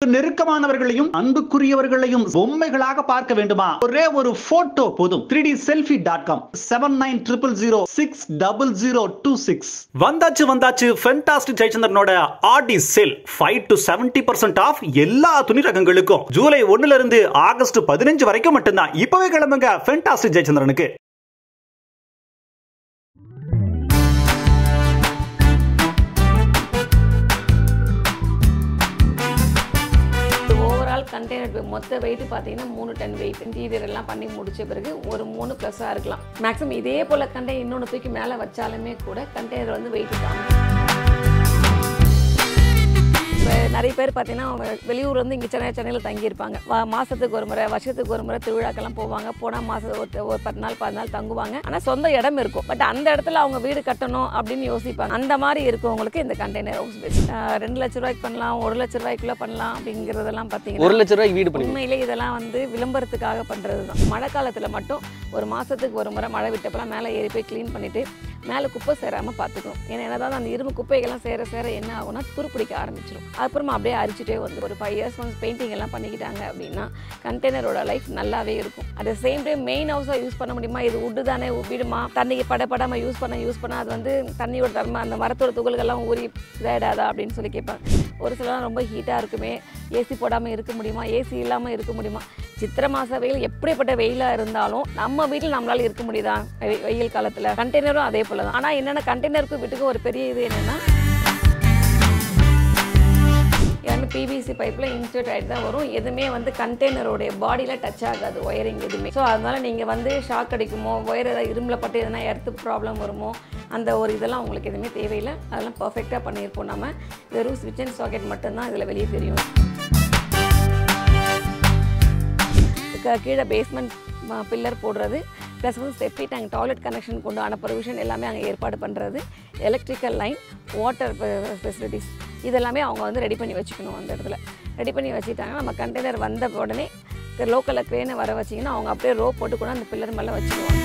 நெருக்கமானவர்களையும் அன்புக்குரியவர்களையும் பொம்மைகளாக பார்க்க வேண்டுமா ஒரே ஒரு போட்டோ போதும் three D selfie dot com seven nine triple zero six double zero two six வந்தாச்சு வந்தாச்சு ஃபென்டாஸ்டிக் ஜெயச்சந்திரனோட Aadi sale five to seventy percent off எல்லா துணி ரகங்களுக்கும் ஜூலை ஒண்ணுல இருந்து ஆகஸ்ட் பதினஞ்சு வரைக்கும் மட்டும்தான் இப்பவே கிளம்புங்க ஃபென்டாஸ்டிக் ஜெயச்சந்திரனுக்கு ஓவரால் கண்டெய்னர் மொத்த வெயிட் பார்த்தீங்கன்னா மூணு டன் வெயிட் இன்டீரியர் எல்லாம் பண்ணி முடிச்ச பிறகு ஒரு மூணு ப்ளஸ்ஸாக இருக்கலாம் மேக்ஸிமம் இதே போல் கண்டெய்னர் இன்னொன்று தூக்கி மேலே வச்சாலுமே கூட கண்டெய்னர் வந்து வெயிட் தாங்கும் இப்போ நிறைய பேர் பார்த்தீங்கன்னா அவங்க வெளியூர் வந்து இங்கே சென்னை சென்னையில் தங்கியிருப்பாங்க வா மாதத்துக்கு ஒரு முறை வருஷத்துக்கு ஒரு முறை திருவிழாக்கெல்லாம் போவாங்க போனால் மாதம் ஒரு ஒரு பத்து நாள் பதினாலு நாள் தங்குவாங்க ஆனால் சொந்த இடம் இருக்கும் பட் அந்த இடத்துல அவங்க வீடு கட்டணும் அப்படின்னு யோசிப்பாங்க அந்த மாதிரி இருக்கவங்களுக்கு இந்த கண்டெய்னர் ஹவுஸ் பெஸ்ட் ரெண்டு லட்ச ரூபாய்க்கு பண்ணலாம் ஒரு லட்ச ரூபாய்க்குள்ளே பண்ணலாம் அப்படிங்கிறதெல்லாம் பார்த்தீங்கன்னா ஒரு லட்ச ரூபாய்க்கு வீடு பண்ணி உண்மையிலே இதெல்லாம் வந்து விளம்பரத்துக்காக பண்ணுறது தான் மழை காலத்தில் மட்டும் ஒரு மாதத்துக்கு ஒரு முறை மழை விட்டப்பெல்லாம் மேலே ஏறி போய் க்ளீன் பண்ணிவிட்டு மேலே குப்பை சேராமல் பார்த்துக்கணும் ஏன்னா என்னதான் அந்த இரும்பு குப்பைகள்லாம் சேர சேர என்ன ஆகும்னா துருப்பிடிக்க ஆரம்பிச்சிடும் அப்புறமா அப்படியே அரிச்சிட்டே வந்து ஒரு ஃபைவ் இயர்ஸ் வந்து பெயிண்டிங் எல்லாம் பண்ணிக்கிட்டாங்க அப்படின்னா கண்டெய்னரோட லைஃப் நல்லாவே இருக்கும் அட் சேம் டைம் மெயின் ஹவுஸாக யூஸ் பண்ண முடியுமா இது உட்டு தானே விடுமா தண்ணிக்கு படப்படாமல் யூஸ் பண்ண யூஸ் பண்ண அது வந்து தண்ணியோட தன்மை அந்த மரத்தோட துகள்கள்லாம் ஊறி இதாயிடாதா அப்படின்னு சொல்லி கேட்பாங்க ஒரு சிலலாம் ரொம்ப ஹீட்டாக இருக்குமே ஏசி போடாமல் இருக்க முடியுமா ஏசி இல்லாமல் இருக்க முடியுமா சித்திரை மாத வெயில் எப்படிப்பட்ட வெயிலாக இருந்தாலும் நம்ம வீட்டில் நம்மளால இருக்க முடியுதா வெ- வெயில் காலத்தில் கண்டெய்னரும் அதே போல தான் ஆனால் என்னென்ன கண்டெய்னருக்கும் வீட்டுக்கும் ஒரு பெரிய இது என்னென்னா எல்லாமே பிவிசி பைப்பில் இன்ஸ்டேட் ஆகிட்டு தான் வரும் எதுவுமே வந்து கண்டெய்னரோடைய பாடியில் டச் ஆகாது ஒயரிங் எதுவுமே ஸோ அதனால் நீங்கள் வந்து ஷாக் அடிக்குமோ ஒயர் ஏதாவது இரும்பில் பட்டு எதனா எர்த்து ப்ராப்ளம் வருமோ அந்த ஒரு இதெல்லாம் உங்களுக்கு எதுவுமே தேவையில்லை அதெல்லாம் பர்ஃபெக்டாக பண்ணியிருப்போம் நம்ம வெறும் ஸ்விட்ச் அண்ட் சாக்கெட் மட்டும்தான் இதில் வெளியே தெரியும் க- கீழே பேஸ்மெண்ட் பில்லர் போடுறது ப்ளஸ் வந்து செப்டி டேங்க் டாய்லெட் கனெக்ஷன் கொண்டு ஆன ப்ரொவிஷன் எல்லாமே அங்கே ஏற்பாடு பண்ணுறது எலக்ட்ரிக்கல் லைன் வாட்டர் ஃபெசிலிட்டிஸ் இதெல்லாமே அவங்க வந்து ரெடி பண்ணி வச்சுக்கணும் அந்த இடத்துல ரெடி பண்ணி வச்சுட்டாங்கன்னா நம்ம கண்டெய்னர் வந்த உடனே லோக்கலில் க்ரேனை வர வச்சிங்கன்னா அவங்க அப்படியே ரோ போட்டு கூட அந்த பில்லர் மேலே வச்சுருவாங்க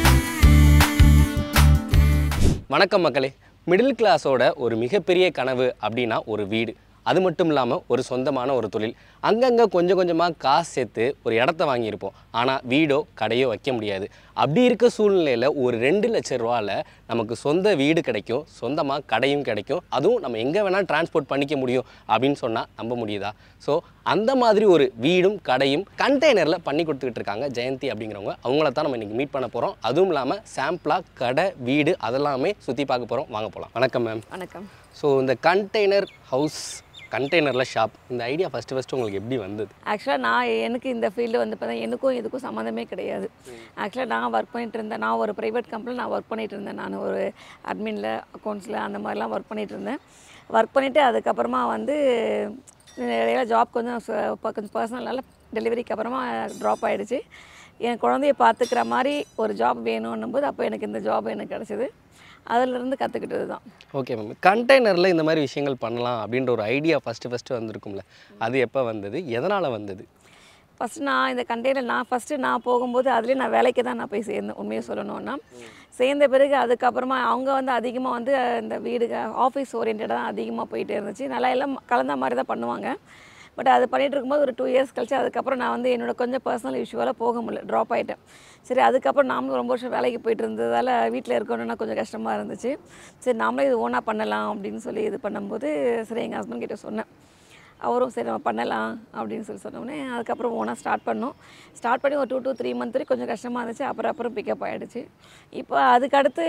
வணக்கம் மக்களே மிடில் கிளாஸோட ஒரு மிகப்பெரிய கனவு அப்படின்னா ஒரு வீடு அது மட்டும் இல்லாமல் ஒரு சொந்தமான ஒரு தொழில் அங்கங்கே கொஞ்சம் கொஞ்சமாக காசு சேர்த்து ஒரு இடத்த வாங்கியிருப்போம் ஆனால் வீடோ கடையோ வைக்க முடியாது அப்படி இருக்க சூழ்நிலையில் ஒரு ரெண்டு லட்ச ரூபாவில் நமக்கு சொந்த வீடு கிடைக்கும் சொந்தமாக கடையும் கிடைக்கும் அதுவும் நம்ம எங்கே வேணால் டிரான்ஸ்போர்ட் பண்ணிக்க முடியும் அப்படின்னு சொன்னால் நம்ப முடியுதா ஸோ அந்த மாதிரி ஒரு வீடும் கடையும் கண்டெய்னரில் பண்ணி கொடுத்துக்கிட்டு இருக்காங்க ஜெயந்தி அப்படிங்கிறவங்க அவங்கள தான் நம்ம இன்றைக்கி மீட் பண்ண போகிறோம் அதுவும் இல்லாமல் சாம்பிளாக கடை வீடு அதெல்லாமே சுற்றி பார்க்க போகிறோம் வாங்க போகலாம் வணக்கம் மேம் வணக்கம் ஸோ இந்த கண்டெய்னர் ஹவுஸ் கண்டெய்னரில் ஷாப் இந்த ஐடியா ஃபஸ்ட்டு ஃபஸ்ட்டு உங்களுக்கு எப்படி வந்தது ஆக்சுவலாக நான் எனக்கு இந்த ஃபீல்டு வந்து பார்த்தா எனக்கும் இதுக்கும் சம்மந்தமே கிடையாது ஆக்சுவலாக நான் ஒர்க் பண்ணிட்டு இருந்தேன் நான் ஒரு ப்ரைவேட் கம்பெனியில் நான் ஒர்க் பண்ணிட்டு இருந்தேன் நான் ஒரு அட்மினில் அக்கௌண்ட்ஸில் அந்த மாதிரிலாம் ஒர்க் பண்ணிட்டு இருந்தேன் ஒர்க் பண்ணிவிட்டு அதுக்கப்புறமா வந்து இடையில ஜாப் கொஞ்சம் ச- இப்போ கொஞ்சம் பர்சனலால டெலிவரிக்கு அப்புறமா ட்ராப் ஆகிடுச்சு என் குழந்தைய பார்த்துக்கிற மாதிரி ஒரு ஜாப் வேணும்னும் போது அப்போ எனக்கு இந்த ஜாப் எனக்கு கிடச்சிது அதிலிருந்து கற்றுக்கிட்டது தான் ஓகே மேம் கண்டெய்னரில் இந்த மாதிரி விஷயங்கள் பண்ணலாம் அப்படின்ற ஒரு ஐடியா ஃபஸ்ட்டு ஃபஸ்ட்டு வந்திருக்கும்ல அது எப்போ வந்தது எதனால் வந்தது ஃபஸ்ட்டு நான் இந்த கண்டெய்னர் நான் ஃபஸ்ட்டு நான் போகும்போது அதுலேயே நான் வேலைக்கு தான் நான் போய் சேர்ந்தேன் உண்மையை சொல்லணும்னா சேர்ந்த பிறகு அதுக்கப்புறமா அவங்க வந்து அதிகமாக வந்து அஹ், இந்த வீடு ஆஃபீஸ் ஓரியன்டாக தான் அதிகமாக போயிட்டே இருந்துச்சு நல்லா எல்லாம் கலந்த மாதிரி தான் பண்ணுவாங்க பட் அது பண்ணிகிட்டு இருக்கும்போது ஒரு டூ இயர்ஸ் கழிச்சு அதுக்கப்புறம் நான் வந்து என்னோட கொஞ்சம் பர்சனல் இஷ்யூவால் போக முடியல ட்ராப் ஆகிட்டேன் சரி அதுக்கப்புறம் நாமளும் ரொம்ப வருஷம் வேலைக்கு போயிட்டு இருந்ததால் வீட்டில் இருக்கணும்னா கொஞ்சம் கஷ்டமாக இருந்துச்சு சரி நாமளே இது ஓனாக பண்ணலாம் அப்படின்னு சொல்லி இது பண்ணும்போது சரி எங்கள் ஹஸ்பண்ட் கிட்ட சொன்னேன் அவரும் சரி நம்ம பண்ணலாம் அப்படின்னு சொல்லி சொன்னோடனே அதுக்கப்புறம் ஓனாக ஸ்டார்ட் பண்ணோம் ஸ்டார்ட் பண்ணி ஒரு டூ டூ த்ரீ மந்த் வரைக்கும் கொஞ்சம் கஷ்டமாக இருந்துச்சு அப்புறம் அப்புறம் பிக்கப் ஆகிடுச்சு இப்போ அதுக்கடுத்து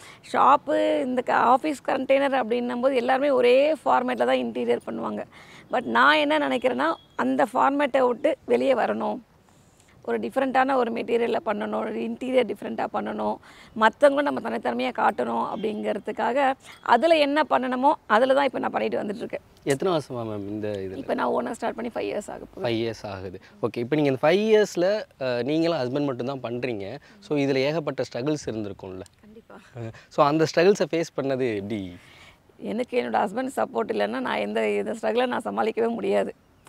ஷாப்பு இந்த ஆஃபீஸ் கண்டெய்னர் அப்படின்னும் போது எல்லாருமே ஒரே ஃபார்மேட்டில் தான் இன்டீரியர் பண்ணுவாங்க பட் நான் என்ன நினைக்கிறேன்னா அந்த ஃபார்மேட்டை விட்டு வெளியே வரணும் ஒரு டிஃப்ரெண்ட்டான ஒரு மெட்டீரியலில் பண்ணணும் ஒரு இன்டீரியர் டிஃப்ரெண்ட்டாக பண்ணணும் மற்றவங்களும் நம்ம தனித்தன்மையாக காட்டணும் அப்படிங்கிறதுக்காக அதில் என்ன பண்ணணுமோ அதில் தான் இப்போ நான் பண்ணிட்டு வந்துட்டுருக்கேன் எத்தனை வருஷமா மேம் இந்த இதில் இப்போ நான் ஓனர் ஸ்டார்ட் பண்ணி ஃபைவ் இயர்ஸ் ஆக போகுது ஃபைவ் இயர்ஸ் ஆகுது ஓகே இப்போ நீங்கள் இந்த ஃபைவ் இயர்ஸில் நீங்களும் ஹஸ்பண்ட் மட்டும்தான் பண்ணுறீங்க ஸோ இதில் ஏகப்பட்ட ஸ்ட்ரகிள்ஸ் இருந்திருக்கும்ல கண்டிப்பாக ஸோ அந்த ஸ்ட்ரகிள்ஸை ஃபேஸ் பண்ணது எப்படி எனக்கு என்னோட ஹஸ்பண்ட் சப்போர்ட் இல்லைன்னா நான் எந்த இந்த ஸ்ட்ரகிளை நான் சமாளிக்கவே முடியாது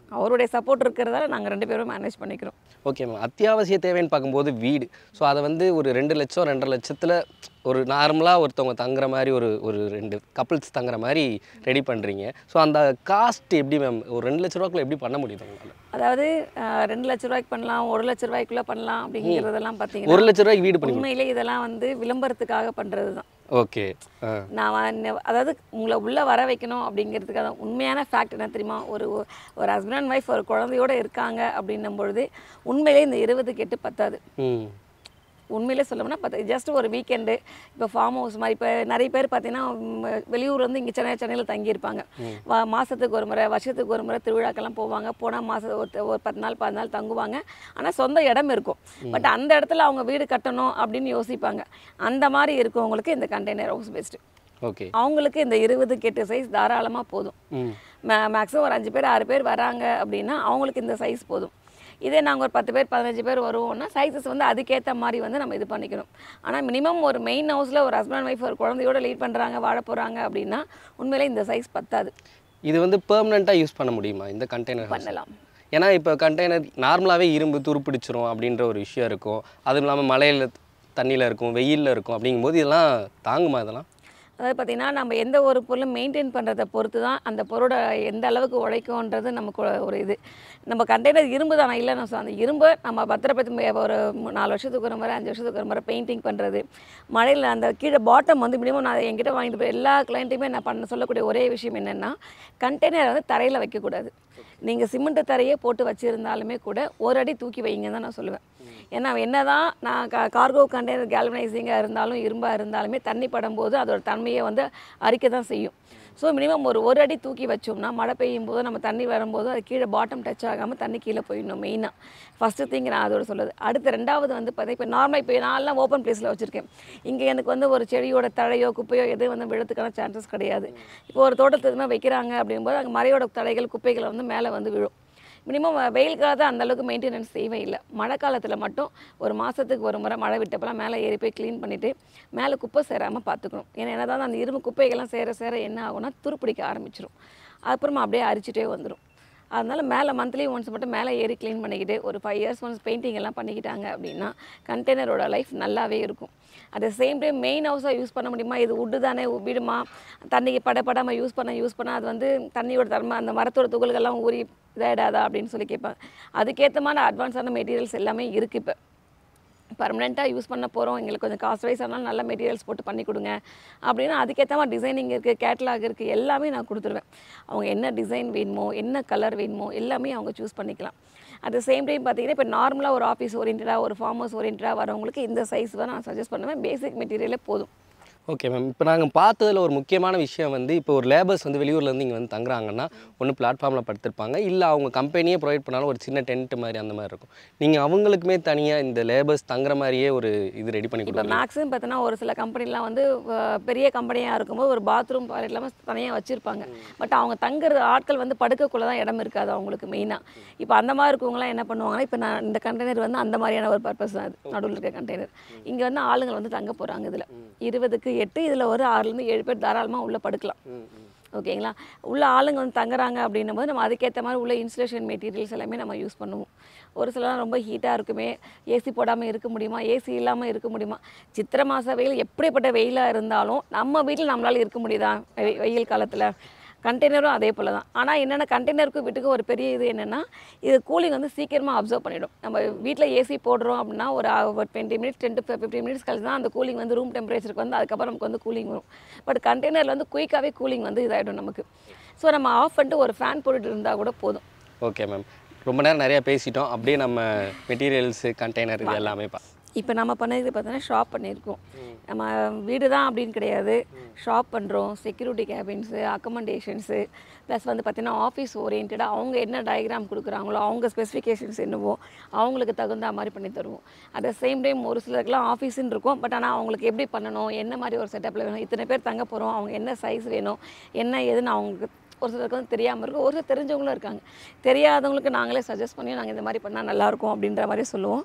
அவருடைய சப்போர்ட் இருக்கிறதால நாங்கள் ரெண்டு பேரும் மேனேஜ் பண்ணிக்கிறோம் ஓகே மேம் அத்தியாவசிய தேவைன்னு பார்க்கும்போது வீடு ஸோ அதை வந்து ஒரு ரெண்டு லட்சம் ரெண்டரை லட்சத்தில் ஒரு நார்மலாக ஒருத்தவங்க தங்குற மாதிரி ஒரு ஒரு ரெண்டு கப்புள்ஸ் தங்குற மாதிரி ரெடி பண்ணுறீங்க ஸோ அந்த காஸ்ட் எப்படி மேம் ஒரு ரெண்டு லட்ச ரூபாக்குள்ள எப்படி பண்ண முடியுது உங்களால் அதாவது அஹ், ரெண்டு லட்ச ரூபாய்க்கு பண்ணலாம் ஒரு லட்ச ரூபாய்க்குள்ளே பண்ணலாம் அப்படிங்கிறதெல்லாம் ஒரு பார்த்தீங்கன்னா லட்ச ரூபாய்க்கு வீடு பண்ணி உண்மையிலே இதெல்லாம் வந்து விளம்பரத்துக்காக பண்ணுறது தான் ஓகே ஆ நான் வந்து- அதாவது உங்களை உள்ளே வர வைக்கணும் அப்படிங்கிறதுக்காக தான் உண்மையான ஃபேக்ட் என்ன தெரியுமா ஒரு ஒரு ஹஸ்பண்ட் அண்ட் ஒய்ஃப் ஒரு குழந்தையோட இருக்காங்க அப்படின்னும் பொழுது உண்மையிலே இந்த இருபதுக்கு எட்டு பத்தாது ம் உண்மையிலே சொல்லணும்னா பத்து ஜஸ்ட் ஒரு வீக்கெண்டு இப்போ ஃபார்ம் ஹவுஸ் மாதிரி இப்போ நிறைய பேர் பார்த்தீங்கன்னா ம், வெளியூர்ல இருந்து இங்கே சென்னை சென்னையில் தங்கியிருப்பாங்க வா மாதத்துக்கு ஒரு முறை வருஷத்துக்கு ஒரு முறை திருவிழாக்கெல்லாம் போவாங்க போனால் மாதம் ஒரு ஒரு பத்து நாள் பதினாலு நாள் தங்குவாங்க ஆனால் சொந்த இடம் இருக்கும் பட் அந்த இடத்துல அவங்க வீடு கட்டணும் அப்படின்னு யோசிப்பாங்க அந்த மாதிரி இருக்கவங்களுக்கு இந்த கண்டெய்னர் ஹவுஸ் பெஸ்ட்டு ஓகே அவங்களுக்கு இந்த இருபது கெட்டு சைஸ் தாராளமாக போதும் ம் மே மேக்ஸிமம் ஒரு அஞ்சு பேர் ஆறு பேர் வராங்க அப்படின்னா அவங்களுக்கு இந்த சைஸ் போதும் இதே நாங்கள் ஒரு பத்து பேர் பதினஞ்சு பேர் வருவோம்னா சைஸஸ் வந்து அதுக்கேற்ற மாதிரி வந்து நம்ம இது பண்ணிக்கணும் ஆனால் மினிமம் ஒரு மெயின் ஹவுஸில் ஒரு ஹஸ்பண்ட் ஒய்ஃப் ஒரு குழந்தையோட லீட் பண்ணுறாங்க வாழ போகிறாங்க அப்படின்னா உண்மையிலே இந்த சைஸ் பத்தாது இது வந்து பெர்மனெண்ட்டாக யூஸ் பண்ண முடியுமா இந்த கண்டெய்னர் பண்ணலாம் ஏன்னா இப்போ கண்டெய்னர் நார்மலாகவே இரும்பு துருப்பிடிச்சிரும் அப்படின்ற ஒரு விஷயம் இருக்கும் அதுவும் இல்லாமல் மழையில் தண்ணியில் இருக்கும் வெயிலில் இருக்கும் அப்படிங்கும்போது இதெல்லாம் தாங்குமா இதெல்லாம் அதாவது பார்த்திங்கன்னா நம்ம எந்த ஒரு பொருளும் மெயின்டைன் பண்ணுறதை பொறுத்து தான் அந்த பொருளோட எந்த அளவுக்கு உழைக்கும்ன்றது நமக்கு ஒரு- ஒரு இது நம்ம கண்டெய்னர் இரும்பு தானே இல்லை நான் சொல்ல- அந்த இரும்பை நம்ம பத்திரப்படுத்தி ம- ஒரு மு- நாலு வருஷத்துக்கு ஒரு முறை அஞ்சு வருஷத்துக்கு ஒரு முறை பெயிண்டிங் பண்ணுறது மழையில் அந்த கீழே பாட்டம் வந்து மினிமம் நான் என்கிட்ட வாங்கிட்டு போய் எல்லா கிளைண்ட்டுமே நான் பண்ண சொல்லக்கூடிய ஒரே விஷயம் என்னென்னா கண்டெய்னரை வந்து தரையில் வைக்கக்கூடாது நீங்கள் சிமெண்ட் தரையே போட்டு வச்சுருந்தாலுமே கூட ஒரு அடி தூக்கி வைங்க தான் நான் சொல்லுவேன் ஏன்னா என்னதான் நான் கா கார்கோ கண்டெய்னர் கேல்வனைசிங்காக இருந்தாலும் இரும்பாக இருந்தாலுமே தண்ணி படும்போது அதோட தன்மையை வந்து அரிக்க தான் செய்யும் ஸோ மினிமம் ஒரு ஒரு அடி தூக்கி வச்சோம்னா மழை பெய்யும் போது நம்ம தண்ணி வரும்போது அது கீழே பாட்டம் டச் ஆகாமல் தண்ணி கீழே போயிடணும் மெயினாக ஃபஸ்ட்டு திங் நான் அதோட சொல்லுது அடுத்து ரெண்டாவது வந்து பார்த்தா இப்போ நார்மலாக இப்போ நான்லாம் ஓப்பன் பிளேஸில் வச்சுருக்கேன் இங்கே எனக்கு வந்து ஒரு செடியோட தழையோ குப்பையோ எதுவும் வந்து விழத்துக்கான சான்சஸ் கிடையாது இப்போ ஒரு தோட்டத்து எதுவுமே வைக்கிறாங்க அப்படிங்கும்போது அங்கே மரையோட தழைகள் குப்பைகள் வந்து மேலே வந்து விழும் மினிமம் வெயில் காலத்தை அந்த அளவுக்கு மெயின்டெனன்ஸ் தேவை இல்லை மழை காலத்தில் மட்டும் ஒரு மாதத்துக்கு ஒரு முறை மழை விட்டப்பெல்லாம் மேலே ஏறி போய் க்ளீன் பண்ணிவிட்டு மேலே குப்பை சேராமல் பார்த்துக்கணும் ஏன்னா என்னதான் அந்த இரும்பு குப்பைகள்லாம் சேர சேர என்ன ஆகும்னா துருப்பிடிக்க ஆரம்பிச்சிடும் அப்புறமா அப்படியே அரிச்சிட்டே வந்துடும் அதனால மேலே மந்த்லி ஒன்ஸ் மட்டும் மேலே ஏறி க்ளீன் பண்ணிக்கிட்டு ஒரு ஃபைவ் இயர்ஸ் ஒன்ஸ் பெயிண்டிங் எல்லாம் பண்ணிக்கிட்டாங்க அப்படின்னா கண்டெய்னரோட லைஃப் நல்லாவே இருக்கும் at the same time main ஹவுஸாக யூஸ் பண்ண முடியுமா இது உட்டு தானே விடுமா தண்ணிக்கு படப்படாமல் யூஸ் பண்ண யூஸ் பண்ண அது வந்து தண்ணியோட தன்மை அந்த மரத்தோட துகள்கள்லாம் ஊறி இதாயிடாதா அப்படின்னு சொல்லி கேட்பாங்க அதுக்கேற்ற மாதிரி அட்வான்ஸான மெட்டீரியல்ஸ் எல்லாமே இருக்குது இப்போ பர்மனெண்ட்டாக யூஸ் பண்ண போகிறோம் எங்களுக்கு கொஞ்சம் காஸ்ட் வைஸ் ஆனாலும் நல்ல மெட்டீரியல்ஸ் போட்டு பண்ணி கொடுங்க அப்படின்னா அதுக்கேற்ற மாதிரி டிசைனிங் இருக்குது கேட்லாக் இருக்குது எல்லாமே நான் கொடுத்துருவேன் அவங்க என்ன டிசைன் வேணுமோ என்ன கலர் வேணுமோ எல்லாமே அவங்க சூஸ் பண்ணிக்கலாம் அட் த சேம் டைம் பார்த்தீங்கன்னா இப்போ நார்மலாக ஒரு ஆஃபீஸ் ஓரியன்டாக ஒரு ஃபார்மர்ஸ் ஓரியன்டாக வரவங்களுக்கு இந்த சைஸ் தான் நான் சஜஸ்ட் பண்ணுவேன் பேசிக் மெட்டீரியலே போதும் ஓகே மேம் இப்போ நாங்கள் பார்த்ததுல ஒரு முக்கியமான விஷயம் வந்து இப்போ ஒரு லேபர்ஸ் வந்து வெளியூர்லேருந்து இங்கே வந்து தங்குறாங்கன்னா ஒன்று பிளாட்ஃபார்மில் படுத்திருப்பாங்க இல்லை அவங்க கம்பெனியே ப்ரொவைட் பண்ணாலும் ஒரு சின்ன டென்ட் மாதிரி அந்த மாதிரி இருக்கும் நீங்கள் அவங்களுக்குமே தனியாக இந்த லேபர்ஸ் தங்குற மாதிரியே ஒரு இது ரெடி பண்ணி இப்போ கொடுக்குறீங்க மேக்ஸிமம் பார்த்தீங்கன்னா ஒரு சில கம்பெனிலாம் வந்து அஹ், பெரிய கம்பெனியாக இருக்கும்போது ஒரு பாத்ரூம் டாய்லெட் இல்லாமல் தனியாக வச்சுருப்பாங்க பட் அவங்க தங்குற ஆட்கள் வந்து படுக்கக்குள்ள தான் இடம் இருக்காது அவங்களுக்கு மெயினாக இப்போ அந்த மாதிரி இருக்கவங்களாம் என்ன பண்ணுவாங்கன்னா இப்போ நான் இந்த கண்டெய்னர் வந்து அந்த மாதிரியான ஒரு பர்பஸ் தான் அது நடுவில் இருக்க கண்டெய்னர் இங்கே வந்து ஆளுங்க வந்து தங்க போகிறாங்க இதில் இருபதுக்கு எட்டு இதில் ஒரு ஆறுலேருந்து ஏழு பேர் தாராளமாக உள்ளே படுக்கலாம் ஓகேங்களா உள்ள ஆளுங்க வந்து தங்குறாங்க அப்படின்னும் போது நம்ம அதுக்கேற்ற மாதிரி உள்ள இன்சுலேஷன் மெட்டீரியல்ஸ் எல்லாமே நம்ம யூஸ் பண்ணுவோம் ஒரு சிலலாம் ரொம்ப ஹீட்டாக இருக்குமே ஏசி போடாமல் இருக்க முடியுமா ஏசி இல்லாமல் இருக்க முடியுமா சித்திரை மாத வெயில் எப்படிப்பட்ட வெயிலாக இருந்தாலும் நம்ம வீட்டில் நம்மளால இருக்க முடியுதா வெ- வெயில் காலத்தில் கண்டெய்னரும் அதே போல் தான் ஆனால் என்னென்ன கண்டெய்னருக்கும் வீட்டுக்கு ஒரு பெரிய இது என்னென்னா இது கூலிங் வந்து சீக்கிரமாக அப்சர்வ் பண்ணிடும் நம்ம வீட்டில் ஏசி போடுறோம் அப்படின்னா ஒரு twenty minutes ten to fifty minutes கழிச்சு தான் அந்த கூலிங் வந்து ரூம் டெம்பரேச்சருக்கு வந்து அதுக்கப்புறம் நமக்கு வந்து கூலிங் வரும் பட் கண்டெய்னரில் வந்து குயிக்காகவே கூலிங் வந்து இதாகிடும் நமக்கு ஸோ நம்ம ஆஃப் பண்ணிட்டு ஒரு ஃபேன் போட்டுட்டு இருந்தால் கூட போதும் ஓகே மேம் ரொம்ப நேரம் நிறையா பேசிட்டோம் அப்படியே நம்ம மெட்டீரியல்ஸு கண்டெய்னர் இது எல்லாமே பா இப்போ நம்ம பண்ணது பார்த்தோன்னா ஷாப் பண்ணியிருக்கோம் நம்ம வீடு தான் அப்படின்னு கிடையாது ஷாப் பண்ணுறோம் செக்யூரிட்டி கேபின்ஸு அக்கமண்டேஷன்ஸு ப்ளஸ் வந்து பார்த்திங்கன்னா ஆஃபீஸ் ஓரியன்டாக அவங்க என்ன டயக்ராம் கொடுக்குறாங்களோ அவங்க ஸ்பெசிஃபிகேஷன்ஸ் என்னவோ அவங்களுக்கு தகுந்த மாதிரி பண்ணி தருவோம் அட் த சேம் டைம் ஒரு சிலருக்குலாம் ஆஃபீஸுன்னு இருக்கும் பட் ஆனால் அவங்களுக்கு எப்படி பண்ணணும் என்ன மாதிரி ஒரு செட்டப்பில் வேணும் இத்தனை பேர் தங்க போகிறோம் அவங்க என்ன சைஸ் வேணும் என்ன ஏதுன்னு அவங்களுக்கு ஒரு சிலருக்கு வந்து தெரியாமல் இருக்கும் ஒரு சிலர் தெரிஞ்சவங்களும் இருக்காங்க தெரியாதவங்களுக்கு நாங்களே சஜஸ்ட் பண்ணி நாங்கள் இந்த மாதிரி பண்ணால் நல்லாயிருக்கும் அப்படின்ற மாதிரி சொல்லுவோம்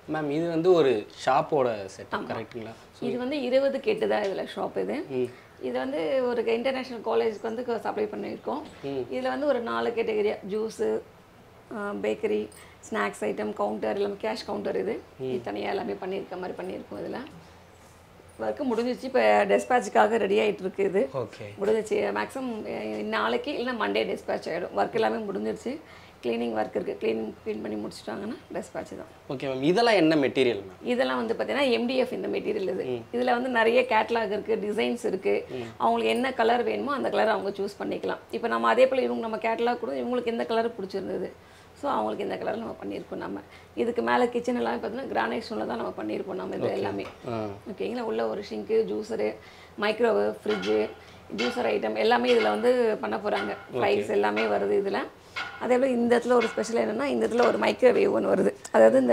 மேம் இது வந்து ஒரு ஷாப்போட செட்டப் கரெக்ட்டுங்களா இது வந்து இருபது கெட்டு தான் இதில் ஷாப் இது இது வந்து ஒரு இன்டர்நேஷ்னல் காலேஜ்க்கு வந்து சப்ளை பண்ணியிருக்கோம் இதில் வந்து ஒரு நாலு கேட்டகரியா juice bakery snacks item counter எல்லாமே கேஷ் கவுண்டர் இது இது தனியாக எல்லாமே பண்ணியிருக்க மாதிரி பண்ணியிருக்கோம் இதில் ஒர்க்கு முடிஞ்சிச்சு இப்போ டெஸ்பேட்சுக்காக ரெடி ஆகிட்டு இருக்கு இது ஓகே முடிஞ்சிச்சு மேக்ஸிமம் நாளைக்கு இல்லைன்னா மண்டே டிஸ்பேட்ச் ஆகிடும் ஒர்க் எல்லாமே முடிஞ்சிருச்சு க்ளீனிங் ஒர்க் இருக்குது க்ளீனிங் க்ளீன் பண்ணி முடிச்சிட்டாங்கன்னா டிஸ்பேட்ச் தான் ஓகே மேம் இதெல்லாம் என்ன மெட்டீரியல் மேம் இதெல்லாம் வந்து பார்த்தீங்கன்னா எம்டிஎஃப் இந்த மெட்டீரியல் இது இதில் வந்து நிறைய கேட்லாக் இருக்குது டிசைன்ஸ் இருக்குது அவங்களுக்கு என்ன கலர் வேணுமோ அந்த கலர் அவங்க சூஸ் பண்ணிக்கலாம் இப்போ நம்ம அதே போல் இவங்க நம்ம கேட்லாக் கூட இவங்களுக்கு எந்த கலர் பிடிச்சிருந்தது ஸோ அவங்களுக்கு இந்த கலர் நம்ம பண்ணியிருக்கோம் நம்ம இதுக்கு மேலே கிச்சன் எல்லாமே பார்த்தீங்கன்னா கிரானைட் ஸ்டோனில் தான் நம்ம பண்ணியிருப்போம் நம்ம இது எல்லாமே ஓகேங்களா உள்ள ஒரு sink juicer microwave fridge juicer item எல்லாமே இதில் வந்து பண்ண போகிறாங்க ஃப்ரைஸ் எல்லாமே வருது இதில் அதே போல் இந்த இடத்துல ஒரு ஸ்பெஷல் என்னென்னா இந்த இடத்துல ஒரு மைக்ரோவேவ் ஒன்று வருது அதாவது இந்த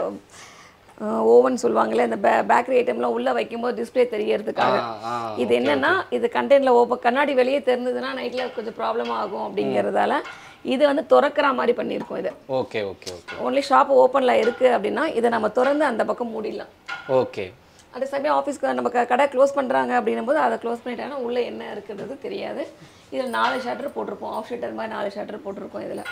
ஓவன் சொல்லுவாங்கல்ல இந்த பே பேக்கரி ஐட்டம்லாம் உள்ளே வைக்கும்போது டிஸ்ப்ளே தெரியறதுக்காக ஆ, இது என்னன்னா இது கண்டெய்னில் ஓப்பன் கண்ணாடி வெளியே தெரிஞ்சதுன்னா நைட்டில் கொஞ்சம் ப்ராப்ளம் ஆகும் அப்படிங்கிறதால இது வந்து திறக்கிற மாதிரி பண்ணியிருக்கோம் இது okay okay okay only shop ஓப்பனில் இருக்குது அப்படின்னா இதை நம்ம திறந்து அந்த பக்கம் மூடிடலாம் ஓகே அதே சமயம் ஆஃபீஸ்க்கு நம்ம க- கடை க்ளோஸ் பண்ணுறாங்க அப்படின்னும் போது அதை க்ளோஸ் பண்ணிட்டாங்கன்னா உள்ளே என்ன இருக்குன்றது தெரியாது இதில் நாலு ஷட்டர் போட்டிருப்போம் ஆஃப் ஷட்டர் மாதிரி நாலு ஷட்டர் போட்டிருக்கோம் இதில்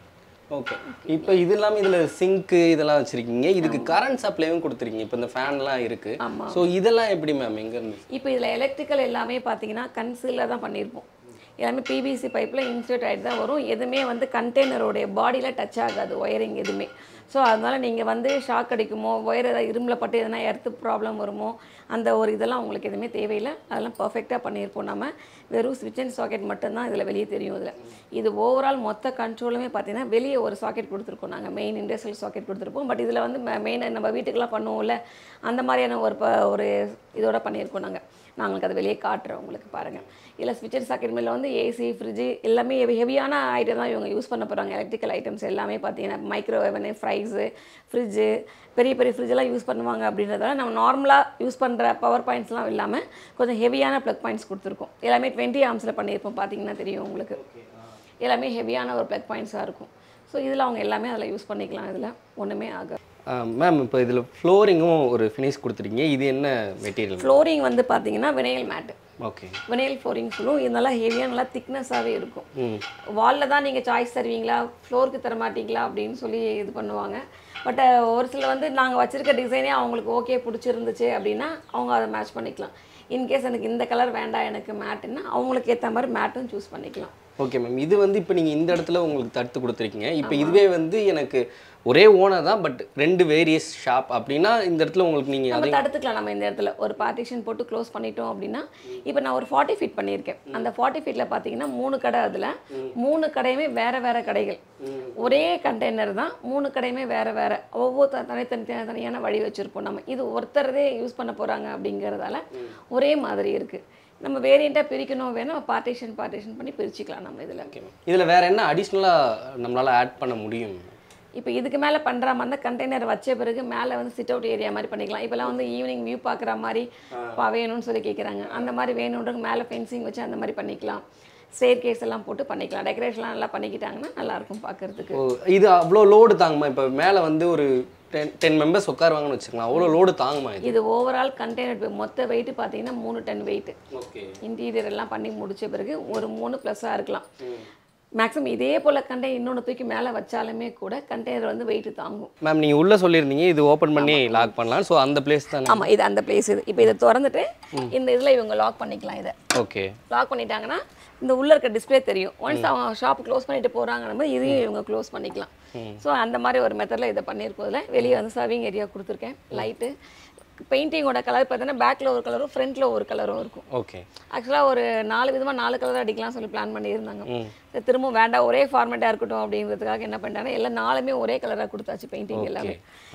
ஓகே இப்போ இது இல்லாமல் இதில் சிங்க்கு இதெல்லாம் வச்சுருக்கீங்க இதுக்கு கரண்ட் சப்ளைவும் கொடுத்துருக்கீங்க இப்போ இந்த ஃபேன்லாம் இருக்குது ஆமாம். ஸோ இதெல்லாம் எப்படி மேம் எங்கேருந்து இப்போ இதில் எலக்ட்ரிக்கல் எல்லாமே பார்த்தீங்கன்னா கன்சீலில் தான் பண்ணியிருப்போம் எல்லாமே பிவிசி பைப்பில் இன்சுலேட் ஆகிட்டு தான் வரும் எதுவுமே வந்து கண்டெய்னரோடைய பாடியில் டச் ஆகாது ஒயரிங் எதுவுமே ஸோ அதனால் நீங்கள் வந்து ஷாக் அடிக்குமோ ஒயர் ஏதாவது இரும்பில் பட்டு எதனா எர்த்து ப்ராப்ளம் வருமோ அந்த ஒரு இதெல்லாம் உங்களுக்கு எதுவுமே தேவையில்லை அதெல்லாம் பர்ஃபெக்டாக பண்ணியிருப்போம் நம்ம வெறும் ஸ்விட்ச் அண்ட் சாக்கெட் மட்டும்தான் இதில் வெளியே தெரியும் இதில் இது ஓவரால் மொத்த கண்ட்ரோலுமே பார்த்தீங்கன்னா வெளியே ஒரு சாக்கெட் கொடுத்துருக்கோம் நாங்கள் மெயின் இண்டஸ்ட்ரியல் சாக்கெட் கொடுத்துருப்போம் பட் இதில் வந்து மெயின் நம்ம வீட்டுக்கெல்லாம் பண்ணுவோம்ல அந்த மாதிரியான ஒரு ப ஒரு இதோட பண்ணியிருக்கோம் நாங்கள் நான் உங்களுக்கு அதை வெளியே காட்டுறேன் உங்களுக்கு பாருங்கள் இல்லை ஸ்விட்சர் சாக்கெட் மேலே வந்து ஏசி ஃப்ரிட்ஜு எல்லாமே ஹெவியான ஐட்டம் தான் இவங்க யூஸ் பண்ண போகிறாங்க எலக்ட்ரிக்கல் ஐட்டம்ஸ் எல்லாமே பார்த்தீங்கன்னா மைக்ரோவேவனு ஃப்ரைஸு ஃப்ரிட்ஜு பெரிய பெரிய ஃப்ரிட்ஜெல்லாம் யூஸ் பண்ணுவாங்க அப்படின்றதால நம்ம நார்மலாக யூஸ் பண்ணுற பவர் பாயிண்ட்ஸ்லாம் இல்லாமல் கொஞ்சம் ஹெவியான ப்ளக் பாயிண்ட்ஸ் கொடுத்துருக்கோம் எல்லாமே டுவெண்ட்டி ஆம்ஸில் பண்ணியிருப்போம் பார்த்தீங்கன்னா தெரியும் உங்களுக்கு எல்லாமே ஹெவியான ஒரு ப்ளக் பாயிண்ட்ஸாக இருக்கும் ஸோ இதில் அவங்க எல்லாமே அதில் யூஸ் பண்ணிக்கலாம் இதில் ஒன்றுமே ஆகாது மேம் இப்போ இதில் ஃப்ளோரிங்கும் ஒரு ஃபினிஷ் கொடுத்துருக்கீங்க இது என்ன மெட்டீரியல் ஃப்ளோரிங் வந்து பார்த்தீங்கன்னா vinyl mat okay vinyl flooring சொல்லுவோம் இது நல்லா ஹெவியாக நல்லா திக்னஸாகவே இருக்கும் ம் வாலில் தான் நீங்கள் சாய்ஸ் தருவீங்களா ஃப்ளோருக்கு தர மாட்டீங்களா அப்படின்னு சொல்லி இது பண்ணுவாங்க பட் ஒரு சில வந்து நாங்கள் வச்சுருக்க டிசைனே அவங்களுக்கு ஓகே பிடிச்சிருந்துச்சு அப்படின்னா அவங்க அதை மேட்ச் பண்ணிக்கலாம் இன்கேஸ் எனக்கு இந்த கலர் வேண்டாம் எனக்கு மேட்டுன்னா அவங்களுக்கு ஏற்ற மாதிரி மேட்டும் சூஸ் பண்ணிக்கலாம் ஓகே மேம் இது வந்து இப்போ நீங்கள் இந்த இடத்துல உங்களுக்கு தடுத்து கொடுத்துருக்கீங்க இப்போ இதுவே வந்து எனக்கு ஒரே ஓனர் தான் பட் ரெண்டு வேரியஸ் ஷாப் அப்படின்னா இந்த இடத்துல உங்களுக்கு நீங்கள் நம்ம அதையும் தடுத்துக்கலாம் நம்ம இந்த இடத்துல ஒரு பார்ட்டிஷன் போட்டு க்ளோஸ் பண்ணிட்டோம் அப்படின்னா இப்போ நான் ஒரு ஃபார்ட்டி ஃபீட் பண்ணியிருக்கேன் அந்த ஃபார்ட்டி ஃபீட்டில் பார்த்தீங்கன்னா மூணு கடை அதில் மூணு கடையுமே வேற வேற கடைகள் ஒரே கண்டெய்னர் தான் மூணு கடையுமே வேற வேற ஒவ்வொரு த- தனித்தனி தனி- தனியான வழி வச்சுருப்போம் நம்ம இது ஒருத்தரதே யூஸ் பண்ண போகிறாங்க அப்படிங்கிறதால ஒரே மாதிரி இருக்குது நம்ம வேரியண்ட்டாக பிரிக்கணும் வேணால் பார்ட்டிஷன் பார்ட்டிஷன் பண்ணி பிரிச்சுக்கலாம் நம்ம இதில் ஓகே மேம் இதில் வேற என்ன அடிஷ்னலாக நம்மளால் ஆட் பண்ண முடியும் இப்போ இதுக்கு மேலே பண்ணுற மாதிரி தான் கண்டெய்னர் வச்ச பிறகு மேலே வந்து சிட் அவுட் ஏரியா மாதிரி பண்ணிக்கலாம் இப்போலாம் வந்து ஈவினிங் வியூ பார்க்குற மாதிரி பா வேணும்னு சொல்லி கேட்குறாங்க அந்த மாதிரி வேணுன்றது மேலே ஃபென்சிங் வச்சு அந்த மாதிரி பண்ணிக்கலாம் ஸ்டேர் கேஸ் எல்லாம் போட்டு பண்ணிக்கலாம் டெக்கரேஷன்லாம் நல்லா பண்ணிக்கிட்டாங்கன்னா நல்லாயிருக்கும் பார்க்குறதுக்கு ஓ இது அவ்வளோ லோடு தாங்குமா இப்போ மேலே வந்து ஒரு டென் டென் மெம்பர்ஸ் உட்காருவாங்கன்னு வச்சுக்கலாம் அவ்வளோ லோடு தாங்குமா இது இது ஓவரால் கண்டெய்னர் மொத்த வெயிட் பார்த்தீங்கன்னா மூணு டன் வெயிட் ஓகே இன்டீரியர் எல்லாம் பண்ணி முடிச்ச பிறகு ஒரு மூணு ப்ளஸ்ஸாக இருக்கலாம் மேக்ஸிமம் இதே போல் கண்டெய்னர் இன்னொன்று தூக்கி மேலே வச்சாலுமே கூட கண்டெய்னர் வந்து வெயிட் தாங்கும் மேம் நீங்கள் உள்ளே சொல்லியிருந்தீங்க இது ஓப்பன் பண்ணி லாக் பண்ணலாம் ஸோ அந்த பிளேஸ் தானே ஆமாம் இது அந்த பிளேஸ் இது இப்போ இதை திறந்துட்டு இந்த இதில் இவங்க லாக் பண்ணிக்கலாம் இதை ஓகே லாக் பண்ணிட்டாங்கன்னா இந்த உள்ள இருக்க டிஸ்ப்ளே தெரியும் ஒன்ஸ் அவங்க ஷாப் க்ளோஸ் பண்ணிட்டு போகிறாங்கன்னு இதையும் இவங்க க்ளோஸ் பண்ணிக்கலாம் ஸோ அந்த மாதிரி ஒரு மெத்தடில் இதை பண்ணியிருக்கோம் இதில் வெளியே வந்து சர்விங் ஏரியா கொடுத்துருக்கேன் லைட்டு பெயிண்டிங்கோட கலர் பார்த்தீங்கன்னா பேக்கில் ஒரு கலரும் ஃப்ரண்ட்டில் ஒரு கலரும் இருக்கும் ஓகே ஆக்சுவலாக ஒரு நாலு விதமாக நாலு கலர் அடிக்கலாம் சொல்லி பிளான் பண்ணியிருந்தாங்க சரி, திரும்ப வேண்டாம் ஒரே ஃபார்மேட்டாக இருக்கட்டும் அப்படிங்கிறதுக்காக என்ன பண்ணிட்டாங்கன்னா எல்லாம் நாலுமே ஒரே கலராக கொடுத்தாச்சு பெயிண்டிங் எல்லாமே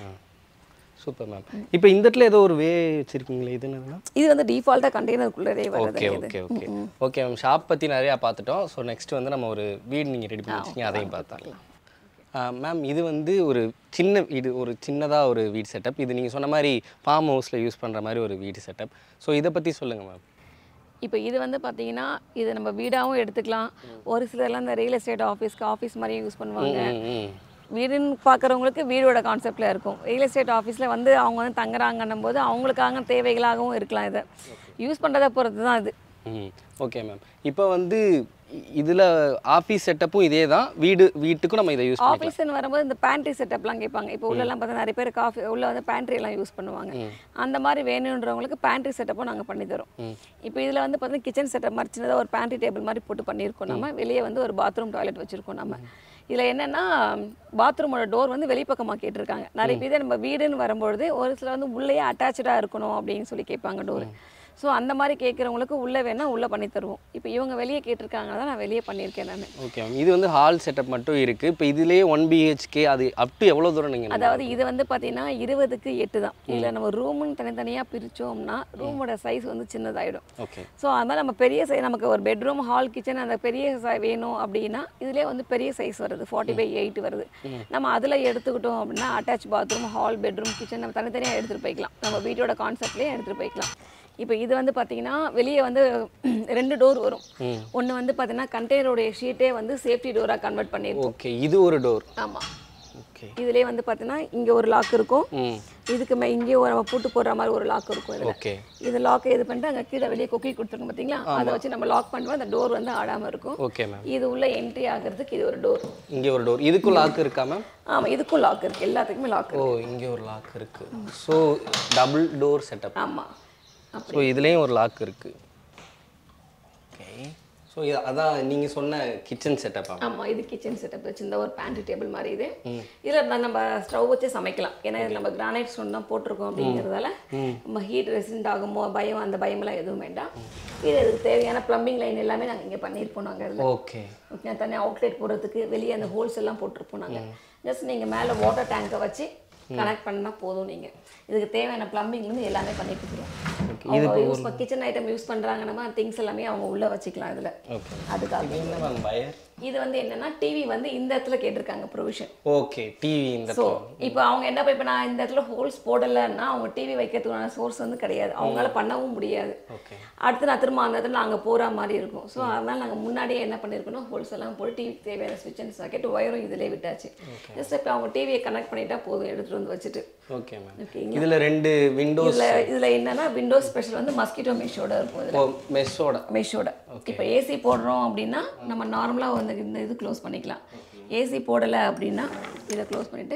சூப்பர் மேம் இப்போ இந்த இடத்துல ஏதோ ஒரு வே வச்சிருக்கீங்களே இது என்னதுன்னா இது வந்து டிஃபால்ட்டாக கண்டெய்னருக்குள்ளதே வருது ஓகே இது okay okay okay ma'am shop பற்றி நிறையா பார்த்துட்டோம் ஸோ நெக்ஸ்ட் வந்து நம்ம ஒரு வீடு நீங்கள் ரெடி பண்ணி வச்சிங்க அதையும் பார்த்துக்கலாம் மேம் இது வந்து ஒரு சின்ன வீடு ஒரு சின்னதாக ஒரு வீடு செட்டப் இது நீங்கள் சொன்ன மாதிரி ஃபார்ம் ஹவுஸில் யூஸ் பண்ணுற மாதிரி ஒரு வீடு செட்டப் ஸோ இதை பற்றி சொல்லுங்கள் மேம் இப்போ இது வந்து பார்த்தீங்கன்னா இது நம்ம வீடாகவும் எடுத்துக்கலாம் ஒரு சிலர்லாம் இந்த ரியல் எஸ்டேட் ஆஃபீஸ்க்கு ஆஃபீஸ் மாதிரியும் யூஸ் பண்ணுவாங்க ம் வீடுன்னு பார்க்குறவங்களுக்கு வீடோட கான்செப்டில் இருக்கும் ரியல் எஸ்டேட் ஆஃபீஸில் வந்து அவங்க வந்து தங்குறாங்கன்னும் போது அவங்களுக்காக தேவைகளாகவும் இருக்கலாம் இதை யூஸ் பண்ணுறதை பொறுத்து தான் இது ம் ஓகே மேம் இப்போ வந்து இதில் ஆஃபீஸ் செட்டப்பும் இதே தான் வீடு வீட்டுக்கும் நம்ம இதை யூஸ் பண்ணிக்கலாம் ஆஃபீஸ்னு வரும்போது இந்த பேண்ட்ரி செட்டப்லாம் கேட்பாங்க இப்போ உள்ளெல்லாம் பார்த்தா நிறைய பேர் காஃபி உள்ள வந்து pantry எல்லாம் யூஸ் பண்ணுவாங்க அந்த மாதிரி வேணுன்றவங்களுக்கு பேண்ட்ரி செட்டப்பும் நாங்கள் பண்ணி தரோம் இப்போ இதில் வந்து பார்த்தீங்கன்னா கிச்சன் செட்டப் மாதிரி சின்னதாக ஒரு பேண்ட்ரி டேபிள் மாதிரி போட்டு பண்ணியிருக்கோம் நம்ம வெளியே வந்து ஒரு பாத்ரூம் டாய்லெட் வச்சுருக்கோம் நம்ம இதில் என்னென்னா பாத்ரூமோட டோர் வந்து வெளிப்பக்கமாக கேட்டிருக்காங்க நிறைய பேர் நம்ம வீடுன்னு வரும்பொழுது ஒரு சில வந்து உள்ளேயே அட்டாச்சாக இருக்கணும் அப்படின்னு சொல்லி கேட்பாங்க டோர் ஸோ அந்த மாதிரி கேட்குறவங்களுக்கு உள்ளே வேணால் உள்ளே பண்ணி தருவோம் இப்போ இவங்க வெளியே கேட்டிருக்காங்க தான் நான் வெளியே பண்ணியிருக்கேன் நான் ஓகே மேம் இது வந்து ஹால் செட்டப் மட்டும் இருக்குது இப்போ இதுலேயே ஒன் பிஹெச்கே அது அப் டு எவ்வளோ தூரம் நீங்கள் அதாவது இது வந்து பார்த்தீங்கன்னா இருபதுக்கு எட்டு தான் இதில் நம்ம ரூமுன்னு தனித்தனியாக பிரித்தோம்னா ரூமோட சைஸ் வந்து சின்னதாயிடும் ஓகே ஸோ அது மாதிரி நம்ம பெரிய சைஸ் நமக்கு ஒரு பெட்ரூம் ஹால் கிச்சன் அந்த பெரிய சை வேணும் அப்படின்னா இதுலேயே வந்து பெரிய சைஸ் வருது ஃபார்ட்டி பை எயிட் வருது நம்ம அதில் எடுத்துக்கிட்டோம் அப்படின்னா attach bathroom hall bedroom kitchen நம்ம தனித்தனியாக எடுத்துகிட்டு போய்க்கலாம் நம்ம வீட்டோட கான்செப்ட்லேயே எடுத்துகிட்டு போய்க்கலாம் இப்போ இது வந்து பார்த்தீங்கன்னா வெளியே வந்து ரெண்டு டோர் வரும் ஒன்று வந்து பார்த்தீங்கன்னா கண்டெய்னருடைய ஷீட்டே வந்து சேஃப்டி டோராக கன்வெர்ட் பண்ணியிருக்கோம் ஓகே இது ஒரு டோர் ஆமாம் ஓகே இதுலேயே வந்து பார்த்தீங்கன்னா இங்கே ஒரு லாக் இருக்கும் ம் இதுக்கு மே இங்கே ஒரு நம்ம பூட்டு போடுற மாதிரி ஒரு லாக் இருக்கும் இதில் ஓகே இது லாக் இது பண்ணிட்டு அங்கே கீழே வெளியே கொக்கி கொடுத்துருக்கோம் பார்த்தீங்களா அதை வச்சு நம்ம லாக் பண்ணுவோம் அந்த டோர் வந்து ஆடாமல் இருக்கும் ஓகே மேம் இது உள்ள என்ட்ரி ஆகிறதுக்கு இது ஒரு டோர் இங்கே ஒரு டோர் இதுக்கும் லாக் இருக்கா மேம் ஆமாம் இதுக்கும் லாக் இருக்குது எல்லாத்துக்குமே லாக் ஓ இங்கே ஒரு லாக் இருக்குது ஸோ டபுள் டோர் செட்டப் ஆமாம் ஸோ இதுலேயும் ஒரு லாக் இருக்குது ஓகே ஸோ இது அதான் நீங்கள் சொன்ன கிச்சன் செட்டப்பா ஆமாம் இது கிச்சன் செட்டப் வச்சிருந்த ஒரு பேண்ட்ரி டேபிள் மாதிரி இது இதில் நான் நம்ம ஸ்டவ் வச்சே சமைக்கலாம் ஏன்னா இது நம்ம கிரானைட் ஸ்டோன் தான் போட்டிருக்கோம் அப்படிங்கிறதால நம்ம ஹீட் ரெசிஸ்டன்ட் ஆகுமோ பயம் அந்த பயமெல்லாம் எதுவும் வேண்டாம் இது இதுக்கு தேவையான ப்ளம்பிங் லைன் எல்லாமே நாங்கள் இங்கே பண்ணியிருப்போம் நாங்கள் இதில் ஓகே ஓகே தனியாக அவுட்லெட் போடுறதுக்கு வெளியே அந்த ஹோல்ஸ் எல்லாம் போட்டிருப்போம் நாங்கள் ஜஸ்ட் நீங்கள் மேலே வாட்டர் டேங்கை வச்சு கனெக்ட் பண்ணால் போதும் நீங்கள் இதுக்கு தேவையான ப்ளம்பிங்லேருந்து எல்லாமே பண்ணி கொடுத்துருவோம் அவங்க யூஸ் கிச்சன் ஐட்டம் யூஸ் பண்ணுறாங்கன்னா திங்ஸ் எல்லாமே அவங்க உள்ளே வச்சுக்கலாம் இதில் ஓகே அதுக்காக இது என்ன மேம் வயர் இது வந்து என்னன்னா டிவி வந்து இந்த இடத்துல கேட்டிருக்காங்க ப்ரொவிஷன் ஓகே டிவி இந்த ஸோ இப்போ அவங்க என்ன இப்போ நான் இந்த இடத்துல ஹோல்ஸ் போடலைன்னா அவங்க டிவி வைக்கிறதுக்கான சோர்ஸ் வந்து கிடையாது அவங்களால பண்ணவும் முடியாது ஓகே அடுத்து நான் திரும்ப அந்த இடத்துல நாங்கள் போகிற மாதிரி இருக்கும் ஸோ அதனால் நாங்கள் முன்னாடியே என்ன பண்ணியிருக்கோம்னா ஹோல்ஸ் எல்லாம் போட்டு டிவிக்கு தேவையான ஸ்விட்ச் அண்ட் சாக்கெட் ஒயரும் இதிலே விட்டாச்சு ஜஸ்ட் இப்போ அவங்க டிவியை கனெக்ட் பண்ணிட்டா போதும் எடுத்துகிட்டு வந்து வச்சுட்டு ஓகே மேம் ஓகேங்களா இதில் ரெண்டு விண்டோஸ் இதில் இதில் என்னன்னா விண்டோஸ் ஸ்பெஷல் வந்து மஸ்கிட்டோ மெஷோட இருக்கும் இதில் ஓ மெஸ்ஸோட மெஷோட இப்போ ஏசி போடுறோம் அப்படின்னா நம்ம நார்மலாக வந்து இந்த இது க்ளோஸ் பண்ணிக்கலாம் ஏசி போடலை அப்படின்னா இதை க்ளோஸ் பண்ணிவிட்டு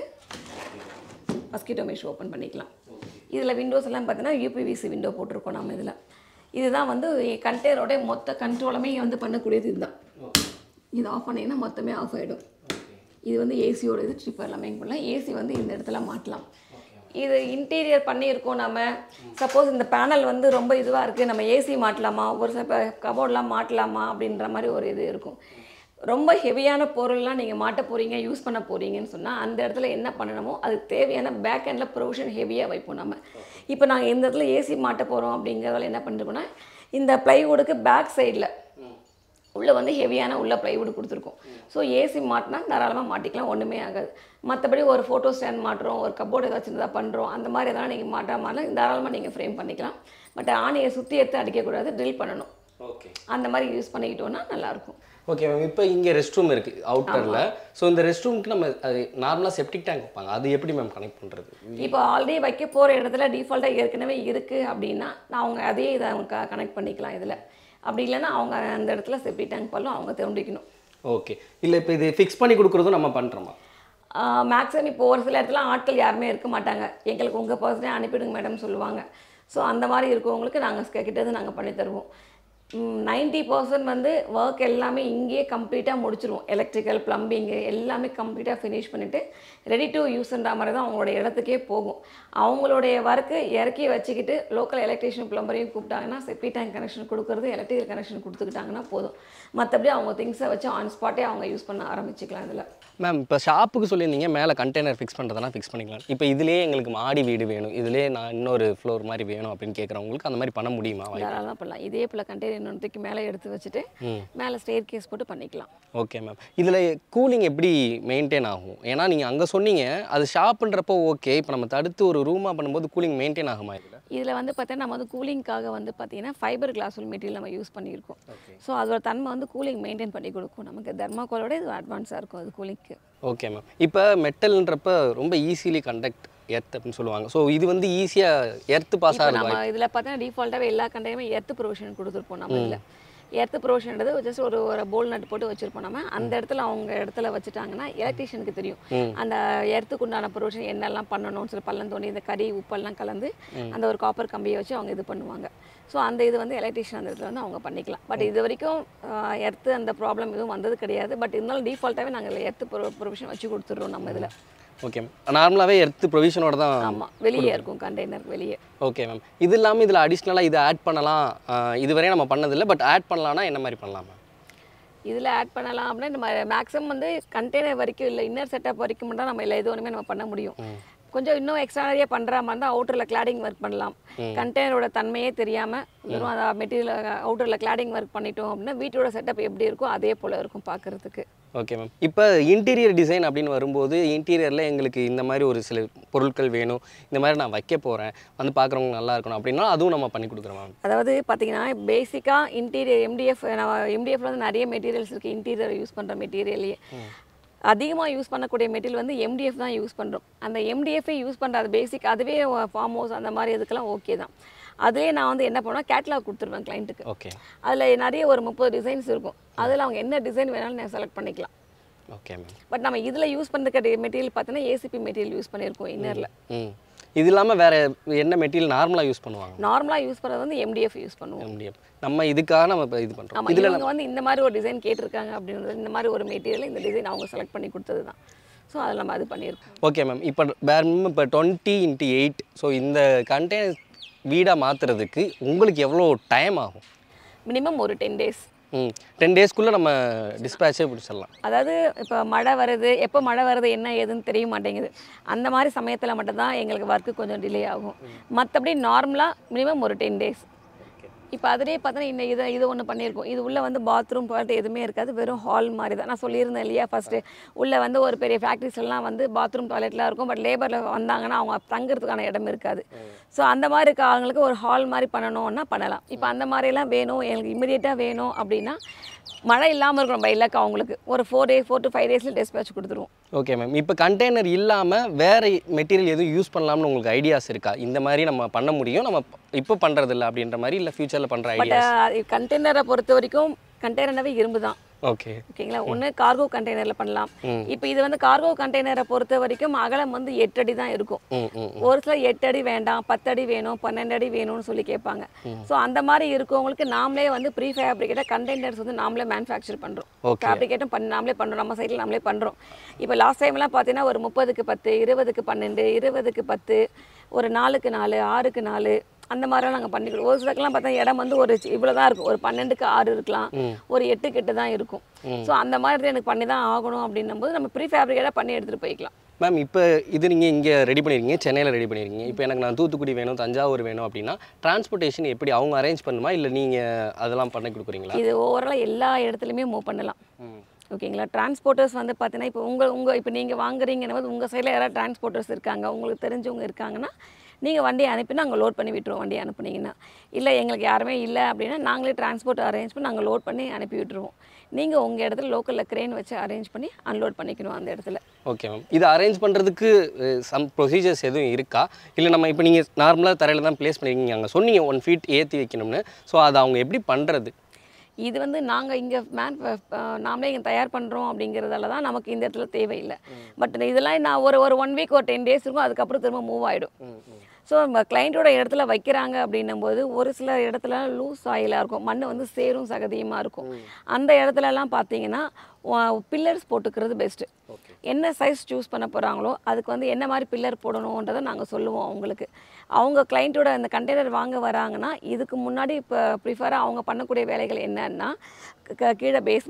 மஸ்கிட்டோ மெஷ் ஓப்பன் பண்ணிக்கலாம் இதில் விண்டோஸ் எல்லாம் பார்த்தீங்கன்னா யூபிவிசி விண்டோ போட்டிருக்கோம் நம்ம இதில் இதுதான் வந்து கண்டெய்னரோட மொத்த கண்ட்ரோலுமே வந்து பண்ணக்கூடியது இதுதான் இது ஆஃப் பண்ணிங்கன்னா மொத்தமே ஆஃப் ஆகிடும் இது வந்து ஏசியோட இது ட்ரிப் எல்லாமே பண்ணலாம் ஏசி வந்து இந்த இடத்துல மாட்டலாம் இது இன்டீரியர் பண்ணியிருக்கோம் நம்ம சப்போஸ் இந்த பேனல் வந்து ரொம்ப இதுவாக இருக்குது நம்ம ஏசி மாட்டலாமா ஒரு சில கபோர்ட்லாம் மாட்டலாமா அப்படின்ற மாதிரி ஒரு இது இருக்கும் ரொம்ப ஹெவியான பொருள்லாம் நீங்கள் மாட்ட போகிறீங்க யூஸ் பண்ண போகிறீங்கன்னு சொன்னால் அந்த இடத்துல என்ன பண்ணணுமோ அதுக்கு தேவையான பேக் எண்டில் ப்ரொவிஷன் ஹெவியாக வைப்போம் நம்ம இப்போ நாங்கள் இந்த இடத்துல ஏசி மாட்ட போகிறோம் அப்படிங்கிறதால என்ன பண்ணிருக்கோம்னா இந்த ப்ளைவுட்டுக்கு பேக் சைடில் உள்ளே வந்து ஹெவியான உள்ள ப்ளைவுட் கொடுத்துருக்கோம் ஸோ ஏசி மாட்டினா தாராளமாக மாட்டிக்கலாம் ஒன்றுமே ஆகாது மற்றபடி ஒரு ஃபோட்டோ ஸ்டாண்ட் மாட்டுறோம் ஒரு கப்போர்டு ஏதாச்சும் இருந்தால் பண்ணுறோம் அந்த மாதிரி எதாவது நீங்கள் மாட்டாமல் தாராளமாக நீங்கள் ஃப்ரேம் பண்ணிக்கலாம் பட் ஆணியை சுற்றி எடுத்து அடிக்கக்கூடாது ட்ரில் பண்ணணும் ஓகே அந்த மாதிரி யூஸ் பண்ணிக்கிட்டோன்னா நல்லாயிருக்கும் ஓகே மேம் இப்போ இங்கே ரெஸ்ட் ரூம் இருக்குது அவுட்டரில் ஸோ இந்த ரெஸ்ட் ரூமுக்கு நம்ம அது நார்மலாக செப்டிக் டேங்க் வைப்பாங்க அது எப்படி மேம் கனெக்ட் பண்ணுறது இப்போ ஆல்ரெடி வைக்க போகிற இடத்துல டிஃபால்ட்டாக ஏற்கனவே இருக்குது அப்படின்னா நான் அவங்க அதே இதை அவங்க கனெக்ட் பண்ணிக்கலாம் இதில் அப்படி இல்லைன்னா அவங்க அந்த இடத்துல செப்டி டேங்க் பண்ணலாம் அவங்க தோண்டிக்கணும் ஓகே இல்லை இப்போ இது ஃபிக்ஸ் பண்ணி கொடுக்குறதும் நம்ம பண்ணுறோமா மேக்ஸிமம் இப்போ ஒரு சில இடத்துல ஆட்கள் யாருமே இருக்க மாட்டாங்க எங்களுக்கு உங்கள் பர்சனே அனுப்பிடுங்க மேடம் சொல்லுவாங்க ஸோ அந்த மாதிரி இருக்கவங்களுக்கு நாங்கள் கிட்டது நாங்கள் பண்ணி தருவோம் நைன்ட்டி பர்சன்ட் வந்து ஒர்க் எல்லாமே இங்கேயே கம்ப்ளீட்டாக முடிச்சிருவோம் எலக்ட்ரிக்கல் ப்ளம்பிங்கு எல்லாமே கம்ப்ளீட்டாக ஃபினிஷ் பண்ணிவிட்டு ரெடி டு யூஸ்ன்ற மாதிரி தான் அவங்களோட இடத்துக்கே போகும் அவங்களுடைய ஒர்க்கு இறக்கி வச்சுக்கிட்டு லோக்கல் எலக்ட்ரிஷியன் ப்ளம்பரையும் கூப்பிட்டாங்கன்னா செப்பி டேங்க் கனெக்ஷன் கொடுக்குறது எலக்ட்ரிக்கல் கனெக்ஷன் கொடுத்துக்கிட்டாங்கன்னா போதும் மற்றபடி அவங்க திங்ஸை வச்சு ஆன் ஸ்பாட்டே அவங்க யூஸ் பண்ண ஆரம்பிச்சுக்கலாம் இதில் மேம் இப்போ ஷாப்புக்கு சொல்லியிருந்தீங்க மேலே கண்டெய்னர் ஃபிக்ஸ் பண்ணுறதெல்லாம் ஃபிக்ஸ் பண்ணிக்கலாம் இப்போ இதுலேயே எங்களுக்கு மாடி வீடு வேணும் இதுலேயே நான் இன்னொரு ஃப்ளோர் மாதிரி வேணும் அப்படின்னு கேட்குறவங்களுக்கு அந்த மாதிரி பண்ண முடியுமா வாய்ப்பு? தாராளமாக பண்ணலாம் இதே போல் கண்டெய்னர் இன்னொன்றுக்கு மேலே எடுத்து வச்சுட்டு ம் மேலே ஸ்டேர் கேஸ் போட்டு பண்ணிக்கலாம் ஓகே மேம் இதில் கூலிங் எப்படி மெயின்டைன் ஆகும் ஏன்னா நீங்கள் அங்கே சொன்னீங்க அது ஷாப்புன்றப்போ ஓகே இப்போ நம்ம தடுத்து ஒரு ரூமாக பண்ணும்போது கூலிங் மெயின்டைன் ஆகுமா இதில் இதில் வந்து பார்த்தீங்கன்னா நம்ம வந்து கூலிங்காக வந்து பார்த்தீங்கன்னா ஃபைபர் கிளாஸ் மெட்டீரியல் நம்ம யூஸ் பண்ணியிருக்கோம் ஓகே ஸோ அதோட தன்மை வந்து கூலிங் மெயின்டைன் பண்ணி கொடுக்கும் நமக்கு தர்மாக்கோலோட இது அட்வான்ஸாக இருக்கும் அது கூலிங்க்கு ஓகே மேம் இப்போ மெட்டல்ன்றப்ப ரொம்ப ஈஸிலி கண்டக்ட் எர்த் அப்படின்னு சொல்லுவாங்க ஸோ இது வந்து ஈஸியாக எர்த் பாஸ் இப்போ ஆகுது நம்ம இதில் பார்த்தீங்கன்னா டிஃபால்ட்டாகவே எல்லா கண்டையுமே எர்த்து ப்ரொவிஷன் கொடுத்துருப்போம் நம்ம இதில் எர்த்து ப்ரொவிஷன்றது ஜஸ்ட் ஒரு ஒரு போல் நட் போட்டு வச்சிருப்போம் நம்ம அந்த இடத்துல அவங்க இடத்துல வச்சுட்டாங்கன்னா எலக்ட்ரிஷியனுக்கு தெரியும் ம். அந்த எர்த்துக்கு உண்டான ப்ரொவிஷன் என்னெல்லாம் பண்ணணும்னு சொல்லி பள்ளம் தோண்டி இந்த கறி உப்பெல்லாம் கலந்து அந்த ஒரு காப்பர் கம்பியை வச்சு அவங்க இது பண்ணுவாங்க ஸோ அந்த இது வந்து எலக்ட்ரிஷியன் அந்த இடத்துல வந்து அவங்க பண்ணிக்கலாம் பட் இது வரைக்கும் எர்த்து அந்த ப்ராப்ளம் எதுவும் வந்தது கிடையாது பட் இருந்தாலும் டிஃபால்ட்டாகவே நாங்கள் எர்த்து ப்ரொவிஷன் வச்சு கொடுத்துட்றோம் நம்ம இதில் ஓகே மேம் நார்மலாகவே எர்த் ப்ரொவிஷனோட தான் ஆமாம் வெளியே இருக்கும் கண்டெய்னர் வெளியே ஓகே மேம் இது இல்லாமல் இதில் அடிஷ்னலாக இதை ஆட் பண்ணலாம் ஆஹ் இதுவரை நம்ம பண்ணதில்லை பட் ஆட் பண்ணலாம்னா என்ன மாதிரி பண்ணலாம் மேம் இதில் ஆட் பண்ணலாம் அப்படின்னா நம்ம மேக்ஸிமம் வந்து கண்டெய்னர் வரைக்கும் இல்லை இன்னர் செட்டப் வரைக்கும் மட்டும் நம்ம இல்லை எது ஒன்றுமே நம்ம பண்ண முடியும் கொஞ்சம் இன்னும் எக்ஸ்ட்ரா நிறைய பண்ணுற மாதிரி இருந்தால் அவுட்டரில் கிளாடிங் ஒர்க் பண்ணலாம் கண்டெய்னரோட தன்மையே தெரியாமல் வெறும் அந்த மெட்டீரியல் அவுட்டரில் கிளாடிங் ஒர்க் பண்ணிட்டோம் அப்படின்னா வீட்டோட செட்டப் எப்படி இருக்கும் அதே போல் இருக்கும் பார்க்குறதுக்கு ஓகே மேம் இப்போ இன்டீரியர் டிசைன் அப்படின்னு வரும்போது இன்டீரியரில் எங்களுக்கு இந்த மாதிரி ஒரு சில பொருட்கள் வேணும் இந்த மாதிரி நான் வைக்க போகிறேன் வந்து பார்க்குறவங்க நல்லா இருக்கணும் அப்படின்னா அதுவும் நம்ம பண்ணி கொடுக்குறோம் மேம் அதாவது பார்த்தீங்கன்னா பேசிக்காக இன்டீரியர் எம்டிஎஃப் நம்ம எம்டிஎஃப்ல வந்து நிறைய மெட்டீரியல்ஸ் இருக்குது இன்டீரியர் யூஸ் பண்ணுற மெட்டீரியல்லையே அதிகமாக யூஸ் பண்ணக்கூடிய மெட்டீரியல் வந்து எம்டிஎஃப் தான் யூஸ் பண்ணுறோம் அந்த எம்டிஎஃபே யூஸ் பண்ணுற அது பேசிக் அதுவே ஃபார்ம் ஹவுஸ் அந்த மாதிரி இதுக்கெல்லாம் ஓகே தான் அதுலேயே நான் வந்து என்ன பண்ணுவேன் கேட்லாக் கொடுத்துருவேன் கிளைண்ட்டுக்கு ஓகே அதில் நிறைய ஒரு முப்பது டிசைன்ஸ் இருக்கும் அதில் அவங்க என்ன டிசைன் வேணாலும் நான் செலக்ட் பண்ணிக்கலாம் ஓகே மேம் பட் நம்ம இதில் யூஸ் பண்ணுற மெட்டீரியல் பார்த்தீங்கன்னா ஏசிபி மெட்டீரியல் யூஸ் பண்ணியிருக்கோம் இன்னரில் ம் இது இல்லாமல் வேறு என்ன மெட்டீரியல் நார்மலாக யூஸ் பண்ணுவாங்க நார்மலாக யூஸ் பண்ணுறது வந்து எம்டிஎஃப் யூஸ் பண்ணுவோம் எம்டிஎஃப் நம்ம இதுக்காக நம்ம இப்போ இது பண்ணுறோம் ஆமாம் இதில் இவங்க வந்து இந்த மாதிரி ஒரு டிசைன் கேட்டிருக்காங்க அப்படின்றது இந்த மாதிரி ஒரு மெட்டீரியல் இந்த டிசைன் அவங்க செலக்ட் பண்ணி கொடுத்தது தான் ஸோ அதில் நம்ம அது பண்ணியிருக்கோம் ஓகே மேம் இப்போ வேறு இப்போ டுவெண்ட்டி இன்ட்டு எயிட் ஸோ இந்த கண்டெய்னர் வீடாக மாற்றுறதுக்கு உங்களுக்கு எவ்வளோ டைம் ஆகும் மினிமம் ஒரு டென் டேஸ் ம் டென் டேஸ்க்குள்ளே நம்ம டிஸ்பேச்சே பிடிச்சிடலாம் அதாவது இப்போ மழை வருது எப்போ மழை வருது என்ன ஏதுன்னு தெரிய மாட்டேங்குது அந்த மாதிரி சமயத்தில் மட்டும்தான் எங்களுக்கு ஒர்க்கு கொஞ்சம் டிலே ஆகும் மற்றபடி நார்மலாக மினிமம் ஒரு டென் டேஸ் இப்போ அதிலே பார்த்தோன்னா இந்த இதை இது ஒன்று பண்ணியிருக்கோம் இது உள்ளே வந்து பாத்ரூம் டாய்லெட் எதுவுமே இருக்காது வெறும் ஹால் மாதிரி தான் நான் சொல்லியிருந்தேன் இல்லையா ஃபஸ்ட்டு உள்ளே வந்து ஒரு பெரிய ஃபேக்ட்ரிஸ்லாம் வந்து பாத்ரூம் டாய்லெட்லாம் இருக்கும் பட் லேபரில் வந்தாங்கன்னா அவங்க தங்குறதுக்கான இடம் இருக்காது ஸோ அந்த மாதிரி இருக்க ஆளுங்களுக்கு ஒரு ஹால் மாதிரி பண்ணணும்னா பண்ணலாம் இப்போ அந்த மாதிரிலாம் வேணும் எனக்கு இமிடியேட்டாக வேணும் அப்படின்னா மழை இல்லாமல் இருக்கணும் பை இலக்கு அவங்களுக்கு ஒரு four days four to five டேஸில் டிஸ்பேச் கொடுத்துருவோம் ஓகே மேம் இப்போ கண்டெய்னர் இல்லாமல் வேறு மெட்டீரியல் எதுவும் யூஸ் பண்ணலாம்னு உங்களுக்கு ஐடியாஸ் இருக்கா இந்த மாதிரி நம்ம பண்ண முடியும் நம்ம இப்போ பண்ணுறது இல்லை அப்படின்ற மாதிரி இல்லை ஃப்யூச்சரில் பண்ணுற பட் ஐடியாஸ் கண்டெய்னரை பொறுத்த வரைக்கும் கண்டெய்னரவே இரும்பு தான் ஓகே ஓகேங்களா ஒன்று கார்கோ கண்டெய்னரில் பண்ணலாம் ம். இப்போ இது வந்து கார்கோ கண்டெய்னரை பொறுத்த வரைக்கும் அகலம் வந்து எட்டு அடி தான் இருக்கும் ம் ம் ஒரு சிலர் எட்டு அடி வேண்டாம் பத்து அடி வேணும் பன்னெண்டு அடி வேணும்னு சொல்லி கேட்பாங்க ஸோ அந்த மாதிரி இருக்கவங்களுக்கு நாமளே வந்து ப்ரீ ஃபேப்ரிகேட்டாக கண்டெய்னர்ஸ் வந்து நாமளே மேனுஃபேக்சர் பண்ணுறோம் Okay. ஃபேப்ரிகேட்டும் பண்ணி நாமளே பண்ணுறோம் நம்ம சைடில் நாமளே பண்ணுறோம் இப்போ லாஸ்ட் டைம்லாம் பார்த்தீங்கன்னா ஒரு முப்பதுக்கு பத்து இருபதுக்கு பன்னெண்டு இருபதுக்கு பத்து ஒரு நாலுக்கு நாலு ஆறுக்கு நாலு அந்த மாதிரிலாம் நாங்கள் பண்ணி கொடுப்போம் ஒரு சிலக்கெல்லாம் பார்த்தா இடம் வந்து ஒரு இவ்வளோ தான் இருக்கும் ஒரு பன்னெண்டுக்கு ஆறு இருக்கலாம் ஒரு எட்டு கிட்ட தான் இருக்கும் ஸோ அந்த மாதிரி எனக்கு பண்ணி தான் ஆகணும் அப்படின்னும் போது நம்ம ப்ரீ ஃபேப்ரிகேட்டாக பண்ணி எடுத்துகிட்டு போய்க்கலாம் மேம் இப்போ இது நீங்கள் இங்கே ரெடி பண்ணியிருக்கீங்க சென்னையில் ரெடி பண்ணியிருக்கீங்க இப்போ எனக்கு நான் தூத்துக்குடி வேணும் தஞ்சாவூர் வேணும் அப்படின்னா டிரான்ஸ்போர்ட்டேஷன் எப்படி அவங்க அரேஞ்ச் பண்ணுமா இல்லை நீங்கள் அதெல்லாம் பண்ணி கொடுக்குறீங்களா இது ஓவராலாக எல்லா இடத்துலையுமே மூவ் பண்ணலாம் ம் ஓகேங்களா டிரான்ஸ்போர்ட்டர்ஸ் வந்து பார்த்தீங்கன்னா இப்போ உங்கள் உங்கள் இப்போ நீங்கள் வாங்குறீங்கன்னு போது உங்கள் சைடில் யாராவது டிரான்ஸ்போர்ட்டர்ஸ் இருக்காங்க உங்களுக்கு தெரிஞ்சவங்க இருக்காங்கன்னா நீங்கள் வண்டியை அனுப்பி நாங்கள் லோட் பண்ணி விட்டுருவோம் வண்டியை அனுப்புனீங்கன்னா இல்லை எங்களுக்கு யாருமே இல்லை அப்படின்னா நாங்களே டிரான்ஸ்போர்ட் அரேஞ்ச் பண்ணி நாங்கள் லோட் பண்ணி அனுப்பி விட்டுருவோம் நீங்கள் உங்கள் இடத்துல லோக்கலில் க்ரேன் வச்சு அரேஞ்ச் பண்ணி அன்லோட் பண்ணிக்கணும் அந்த இடத்துல ஓகே மேம் இது அரேஞ்ச் பண்ணுறதுக்கு சம் ப்ரொசீஜர்ஸ் எதுவும் இருக்கா இல்லை நம்ம இப்போ நீங்கள் நார்மலாக தரையில் தான் ப்ளேஸ் பண்ணியிருக்கீங்க அங்கே சொன்னீங்க ஒன் ஃபீட் ஏற்றி வைக்கணும்னு ஸோ அதை அவங்க எப்படி பண்ணுறது இது வந்து நாங்கள் இங்கே மேன் நாமளே இங்கே தயார் பண்ணுறோம் அப்படிங்கிறதால தான் நமக்கு இந்த இடத்துல தேவையில்லை பட் இதெல்லாம் நான் ஒரு ஒரு ஒன் வீக் ஒரு டென் டேஸ் இருக்கும் அதுக்கப்புறம் திரும்ப மூவ் ஆகிடும் ஸோ நம்ம கிளைண்ட்டோட இடத்துல வைக்கிறாங்க அப்படின்னும் போது ஒரு சில இடத்துல லூஸ் ஆயிலாக இருக்கும் மண் வந்து சேரும் சகதியுமாக இருக்கும் அந்த இடத்துலலாம் பார்த்தீங்கன்னா பில்லர்ஸ் போட்டுக்கிறது பெஸ்ட்டு என்ன சைஸ் சூஸ் பண்ண போகிறாங்களோ அதுக்கு வந்து என்ன மாதிரி பில்லர் போடணுன்றதை நாங்கள் சொல்லுவோம் அவங்களுக்கு அவங்க கிளைண்ட்டோட அந்த கண்டெய்னர் வாங்க வராங்கன்னா இதுக்கு முன்னாடி இப்போ ப்ரிஃபராக அவங்க பண்ணக்கூடிய வேலைகள் என்னன்னா க- கீழே பேஸ்மெண்ட்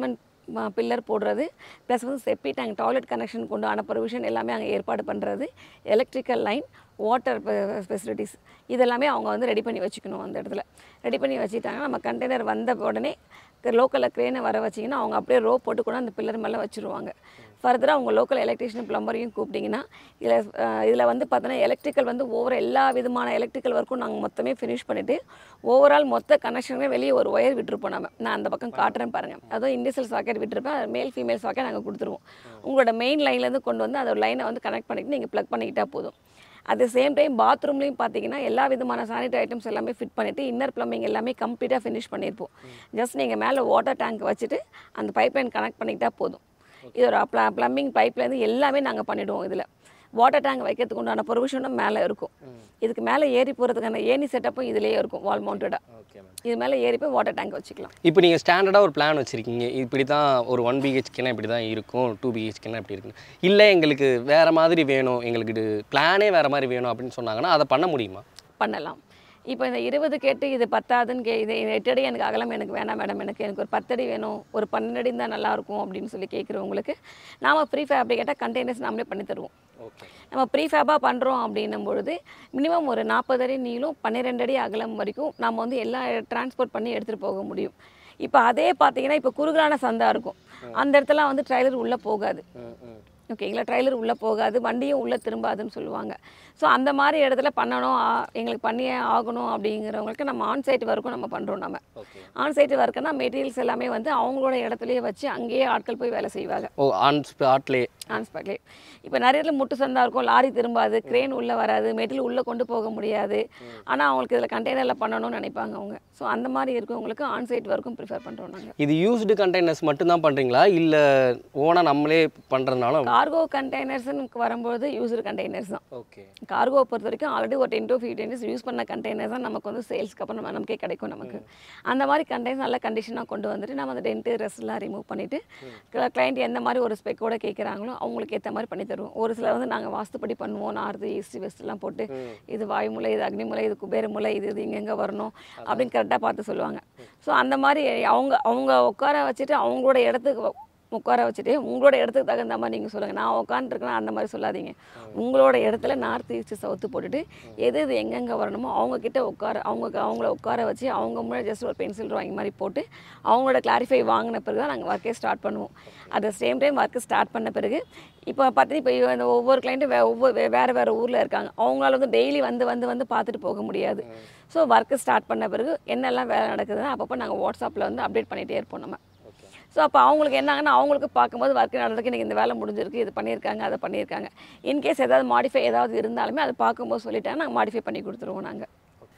பில்லர் போடுறது ப்ளஸ் வந்து செப்டி டேங்க் டாய்லெட் கனெக்ஷன் கொண்டு ஆன ப்ரொவிஷன் எல்லாமே அங்கே ஏற்பாடு பண்ணுறது எலக்ட்ரிக்கல் லைன் வாட்டர் ஃபெசிலிட்டிஸ் இதெல்லாமே அவங்க வந்து ரெடி பண்ணி வச்சுக்கணும் அந்த இடத்துல ரெடி பண்ணி வச்சுட்டாங்கன்னா நம்ம கண்டெய்னர் வந்த உடனே லோக்கலில் க்ரேனை வர வச்சிங்கன்னா அவங்க அப்படியே ரோப் போட்டு கூட அந்த பில்லர் மேலே வச்சுருவாங்க ஃபர்தராக உங்கள் லோக்கல் எலக்ட்ரிஷியன் ப்ளம்பரையும் கூப்பிட்டிங்கன்னா இதில் இதில் வந்து பார்த்தோன்னா எலக்ட்ரிக்கல் வந்து ஓவர் எல்லா விதமான எலக்ட்ரிக்கல் ஒர்க்கும் நாங்கள் மொத்தமே ஃபினிஷ் பண்ணிவிட்டு ஓவரால் மொத்த கனெக்ஷனுமே வெளியே ஒரு ஒயர் விட்டுருப்போம் நம்ம நான் அந்த பக்கம் காட்டுறேன் பாருங்கள் அதுவும் இண்டிசல் சாக்கெட் விட்டுருப்பேன் மேல் ஃபீமேல் சாக்கெட் நாங்கள் கொடுத்துருவோம் உங்களோட மெயின் லைன்லேருந்து கொண்டு வந்து அதோட லைனை வந்து கனெக்ட் பண்ணிட்டு நீங்கள் ப்ளக் பண்ணிக்கிட்டால் போதும் அட் த சேம் டைம் பாத்ரூம்லேயும் பார்த்தீங்கன்னா எல்லா விதமான சானிடரி ஐட்டம்ஸ் எல்லாமே ஃபிட் பண்ணிவிட்டு இன்னர் ப்ளம்பிங் எல்லாமே கம்ப்ளீட்டாக ஃபினிஷ் பண்ணியிருப்போம் ஜஸ்ட் நீங்கள் மேலே வாட்டர் டேங்க் வச்சுட்டு அந்த பைப் லைன் கனெக்ட் பண்ணிக்கிட்டா போதும் இதோட ப்ள ப்ளம்பிங் பைப்லேருந்து எல்லாமே நாங்கள் பண்ணிவிடுவோம் இதில் வாட்டர் டேங்க் வைக்கிறதுக்கு உண்டான ப்ரொவிஷனும் மேலே இருக்கும் இதுக்கு மேலே ஏறி போகிறதுக்கான ஏணி செட்டப்பும் இதுலேயே இருக்கும் வால் மவுண்டடாக ஓகே மேம் இது மேலே ஏறி போய் வாட்டர் டேங்க் வச்சுக்கலாம் இப்போ நீங்கள் ஸ்டாண்டர்டாக ஒரு பிளான் வச்சுருக்கீங்க இப்படி தான் ஒரு ஒன் பிஹெச்கேனா இப்படி தான் இருக்கும் டூ பிஹெச்கேனா இப்படி இருக்குன்னு இல்லை எங்களுக்கு வேறு மாதிரி வேணும் எங்களுக்கு இது பிளானே வேறு மாதிரி வேணும் அப்படின்னு சொன்னாங்கன்னா அதை பண்ண முடியுமா பண்ணலாம் இப்போ இந்த இருபது கேட்டு இது பத்தாதுன்னு கே இது எட்டு அடி எனக்கு அகலம் எனக்கு வேணாம் மேடம் எனக்கு எனக்கு ஒரு பத்தடி வேணும் ஒரு பன்னெண்டு அடி தான் நல்லாயிருக்கும் அப்படின்னு சொல்லி கேட்குறவங்களுக்கு நாம் ப்ரீ ஃபேப்ரிகேட்டாக கண்டெய்னர்ஸ் நாமளே பண்ணி தருவோம் ஓகே நம்ம ப்ரீ ஃபேபாக பண்ணுறோம் அப்படின்னும் பொழுது மினிமம் ஒரு நாற்பது அடி நீளம் பன்னிரெண்டு அடி அகலம் வரைக்கும் நம்ம வந்து எல்லா டிரான்ஸ்போர்ட் பண்ணி எடுத்துகிட்டு போக முடியும் இப்போ அதே பார்த்தீங்கன்னா இப்போ குறுகலான சந்தா இருக்கும் அந்த இடத்துல வந்து ட்ரைலர் உள்ளே போகாது ம் ம் ஓகேங்களா ட்ரைலர் உள்ளே போகாது வண்டியும் உள்ளே திரும்பாதுன்னு சொல்லுவாங்க ஸோ அந்த மாதிரி இடத்துல பண்ணணும் ஆ- எங்களுக்கு பண்ணியே ஆகணும் அப்படிங்கிறவங்களுக்கு நம்ம ஆன்சைட் ஒர்க்கும் நம்ம பண்ணுறோம் நம்ம ஓகே ஆன்சைட் ஒர்க்குனா மெட்டீரியல்ஸ் எல்லாமே வந்து அவங்களோட இடத்துலயே வச்சு அங்கேயே ஆட்கள் போய் வேலை செய்வாங்க ஓ ஆன் ஸ்பாட்லே ஆன்ஸ்பாட்லேயே இப்போ நிறைய இடத்துல முட்டு சந்தா இருக்கும் லாரி திரும்பாது கிரேன் உள்ளே வராது மெட்டீரியல் உள்ளே கொண்டு போக முடியாது ஆனால் அவங்களுக்கு இதில் கண்டெய்னரில் பண்ணணும்னு நினைப்பாங்க அவங்க ஸோ அந்த மாதிரி இருக்கவங்களுக்கு ஆன்சைட் ஒர்க்கும் ப்ரிஃபர் பண்ணுறோம் நாங்கள் இது யூஸ்டு கண்டெய்னர்ஸ் மட்டும்தான் பண்ணுறீங்களா இல்லை ஓனாக நம்மளே பண்ணுறதுனால கார்கோ கண்டெய்னர்ஸ்னு வரும்போது யூசர் கண்டெய்னர்ஸ் தான் ஓகே கார்கோ பொறுத்த வரைக்கும் ஆல்ரெடி ஒரு ten to fifteen days use பண்ண கண்டெய்னர் தான் நமக்கு வந்து சேல்ஸ்க்கு அப்புறம் நம்ம நமக்கே கிடைக்கும் நமக்கு அந்த மாதிரி கண்டெய்னர் நல்ல கண்டிஷனாக கொண்டு வந்துட்டு நம்ம அந்த டென்ட்டு ரெஸ்ட்லாம் ரிமூவ் பண்ணிவிட்டு கிளைண்ட் எந்த மாதிரி ஒரு ஸ்பெக்கோட கேட்குறாங்களோ அவங்களுக்கு ஏற்ற மாதிரி பண்ணி தருவோம் ஒரு சிலர் வந்து நாங்கள் வாஸ்துப்படி பண்ணுவோம் நார்த்து ஈஸ்ட் வெஸ்ட்லாம் போட்டு இது வாயுமுலை இது அக்னிமுலை இது குபேரமுலை இது இது இங்கெங்கே வரணும் அப்படின்னு கரெக்டாக பார்த்து சொல்லுவாங்க ஸோ அந்த மாதிரி அவங்க அவங்க உட்கார வச்சுட்டு அவங்களோட இடத்துக்கு வ- உட்கார வச்சுட்டு உங்களோட இடத்துக்கு தகுந்த மாதிரி நீங்கள் சொல்லுங்கள் நான் உட்காந்துருக்கேன் அந்த மாதிரி சொல்லாதீங்க உங்களோட இடத்துல நார்த் ஈஸ்ட் சவுத்து போட்டுட்டு எது எது எங்கெங்கே வரணுமோ அவங்க கிட்ட உட்கார அவங்க அவங்கள உட்கார வச்சு அவங்க முன்னாடி ஜஸ்ட் ஒரு பென்சில் ட்ராயிங் மாதிரி போட்டு அவங்களோட கிளாரிஃபை வாங்கின பிறகு தான் நாங்கள் ஒர்க்கே ஸ்டார்ட் பண்ணுவோம் at the same time work start பண்ண பிறகு இப்போ பார்த்தீங்கன்னா இப்போ இந்த ஒவ்வொரு கிளைண்ட்டும் வே ஒவ்வொரு வே- வேறு வேறு ஊரில் இருக்காங்க அவங்களால வந்து டெய்லி வந்து வந்து வந்து பார்த்துட்டு போக முடியாது ஸோ ஒர்க்கு ஸ்டார்ட் பண்ண பிறகு என்னெல்லாம் வேலை நடக்குதுன்னு அப்பப்போ நாங்கள் வாட்ஸ்அப்பில் வந்து அப்டேட் பண்ணிகிட்டே இருப்போம் நம்ம ஸோ அப்போ அவங்களுக்கு என்னங்கன்னா அவங்களுக்கு பார்க்கும்போது ஒர்க் நடந்திருக்கு எனக்கு இந்த வேலை முடிஞ்சிருக்கு இது பண்ணியிருக்காங்க அதை பண்ணியிருக்காங்க இன்கேஸ் ஏதாவது மாடிஃபை ஏதாவது இருந்தாலுமே அதை பார்க்கும்போது சொல்லிட்டாங்க நாங்கள் மாடிஃபை பண்ணி கொடுத்துருவோம் நாங்கள்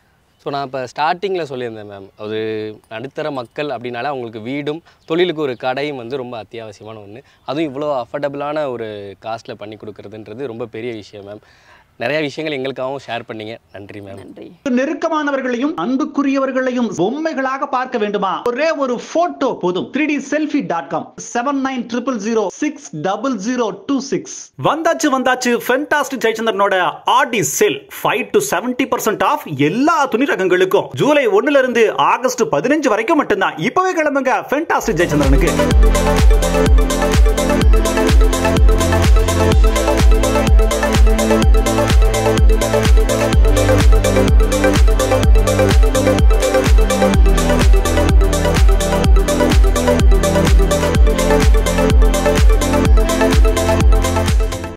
ஸோ நான் இப்போ ஸ்டார்டிங்கில் சொல்லியிருந்தேன் மேம் அது நடுத்தர மக்கள் அப்படின்னாலே அவங்களுக்கு வீடும் தொழிலுக்கு ஒரு கடையும் வந்து ரொம்ப அத்தியாவசியமான ஒன்று அதுவும் இவ்வளோ அஃபர்டபுளான ஒரு காஸ்ட்டில் பண்ணி கொடுக்குறதுன்றது ரொம்ப பெரிய விஷயம் மேம் நிறைய விஷயங்கள் எங்களுக்காகவும் ஷேர் பண்ணீங்க நன்றி மேம் நன்றி நெருக்கமானவர்களையும் அன்புக்குரியவர்களையும் பொம்மைகளாக பார்க்க வேண்டுமா ஒரே ஒரு போட்டோ போதும் three D selfie dot com seven nine triple zero six double zero two six வந்தாச்சு வந்தாச்சு ஃபென்டாஸ்டிக் ஜெயச்சந்திரனோட Aadi sale five to seventy percent off எல்லா துணி ரகங்களுக்கும் ஜூலை ஒண்ணுல இருந்து ஆகஸ்ட் பதினஞ்சு வரைக்கும் மட்டும்தான் இப்பவே கிளம்புங்க ஃபென்டாஸ்டிக் ஜெயச்சந்திரனுக்கு Thank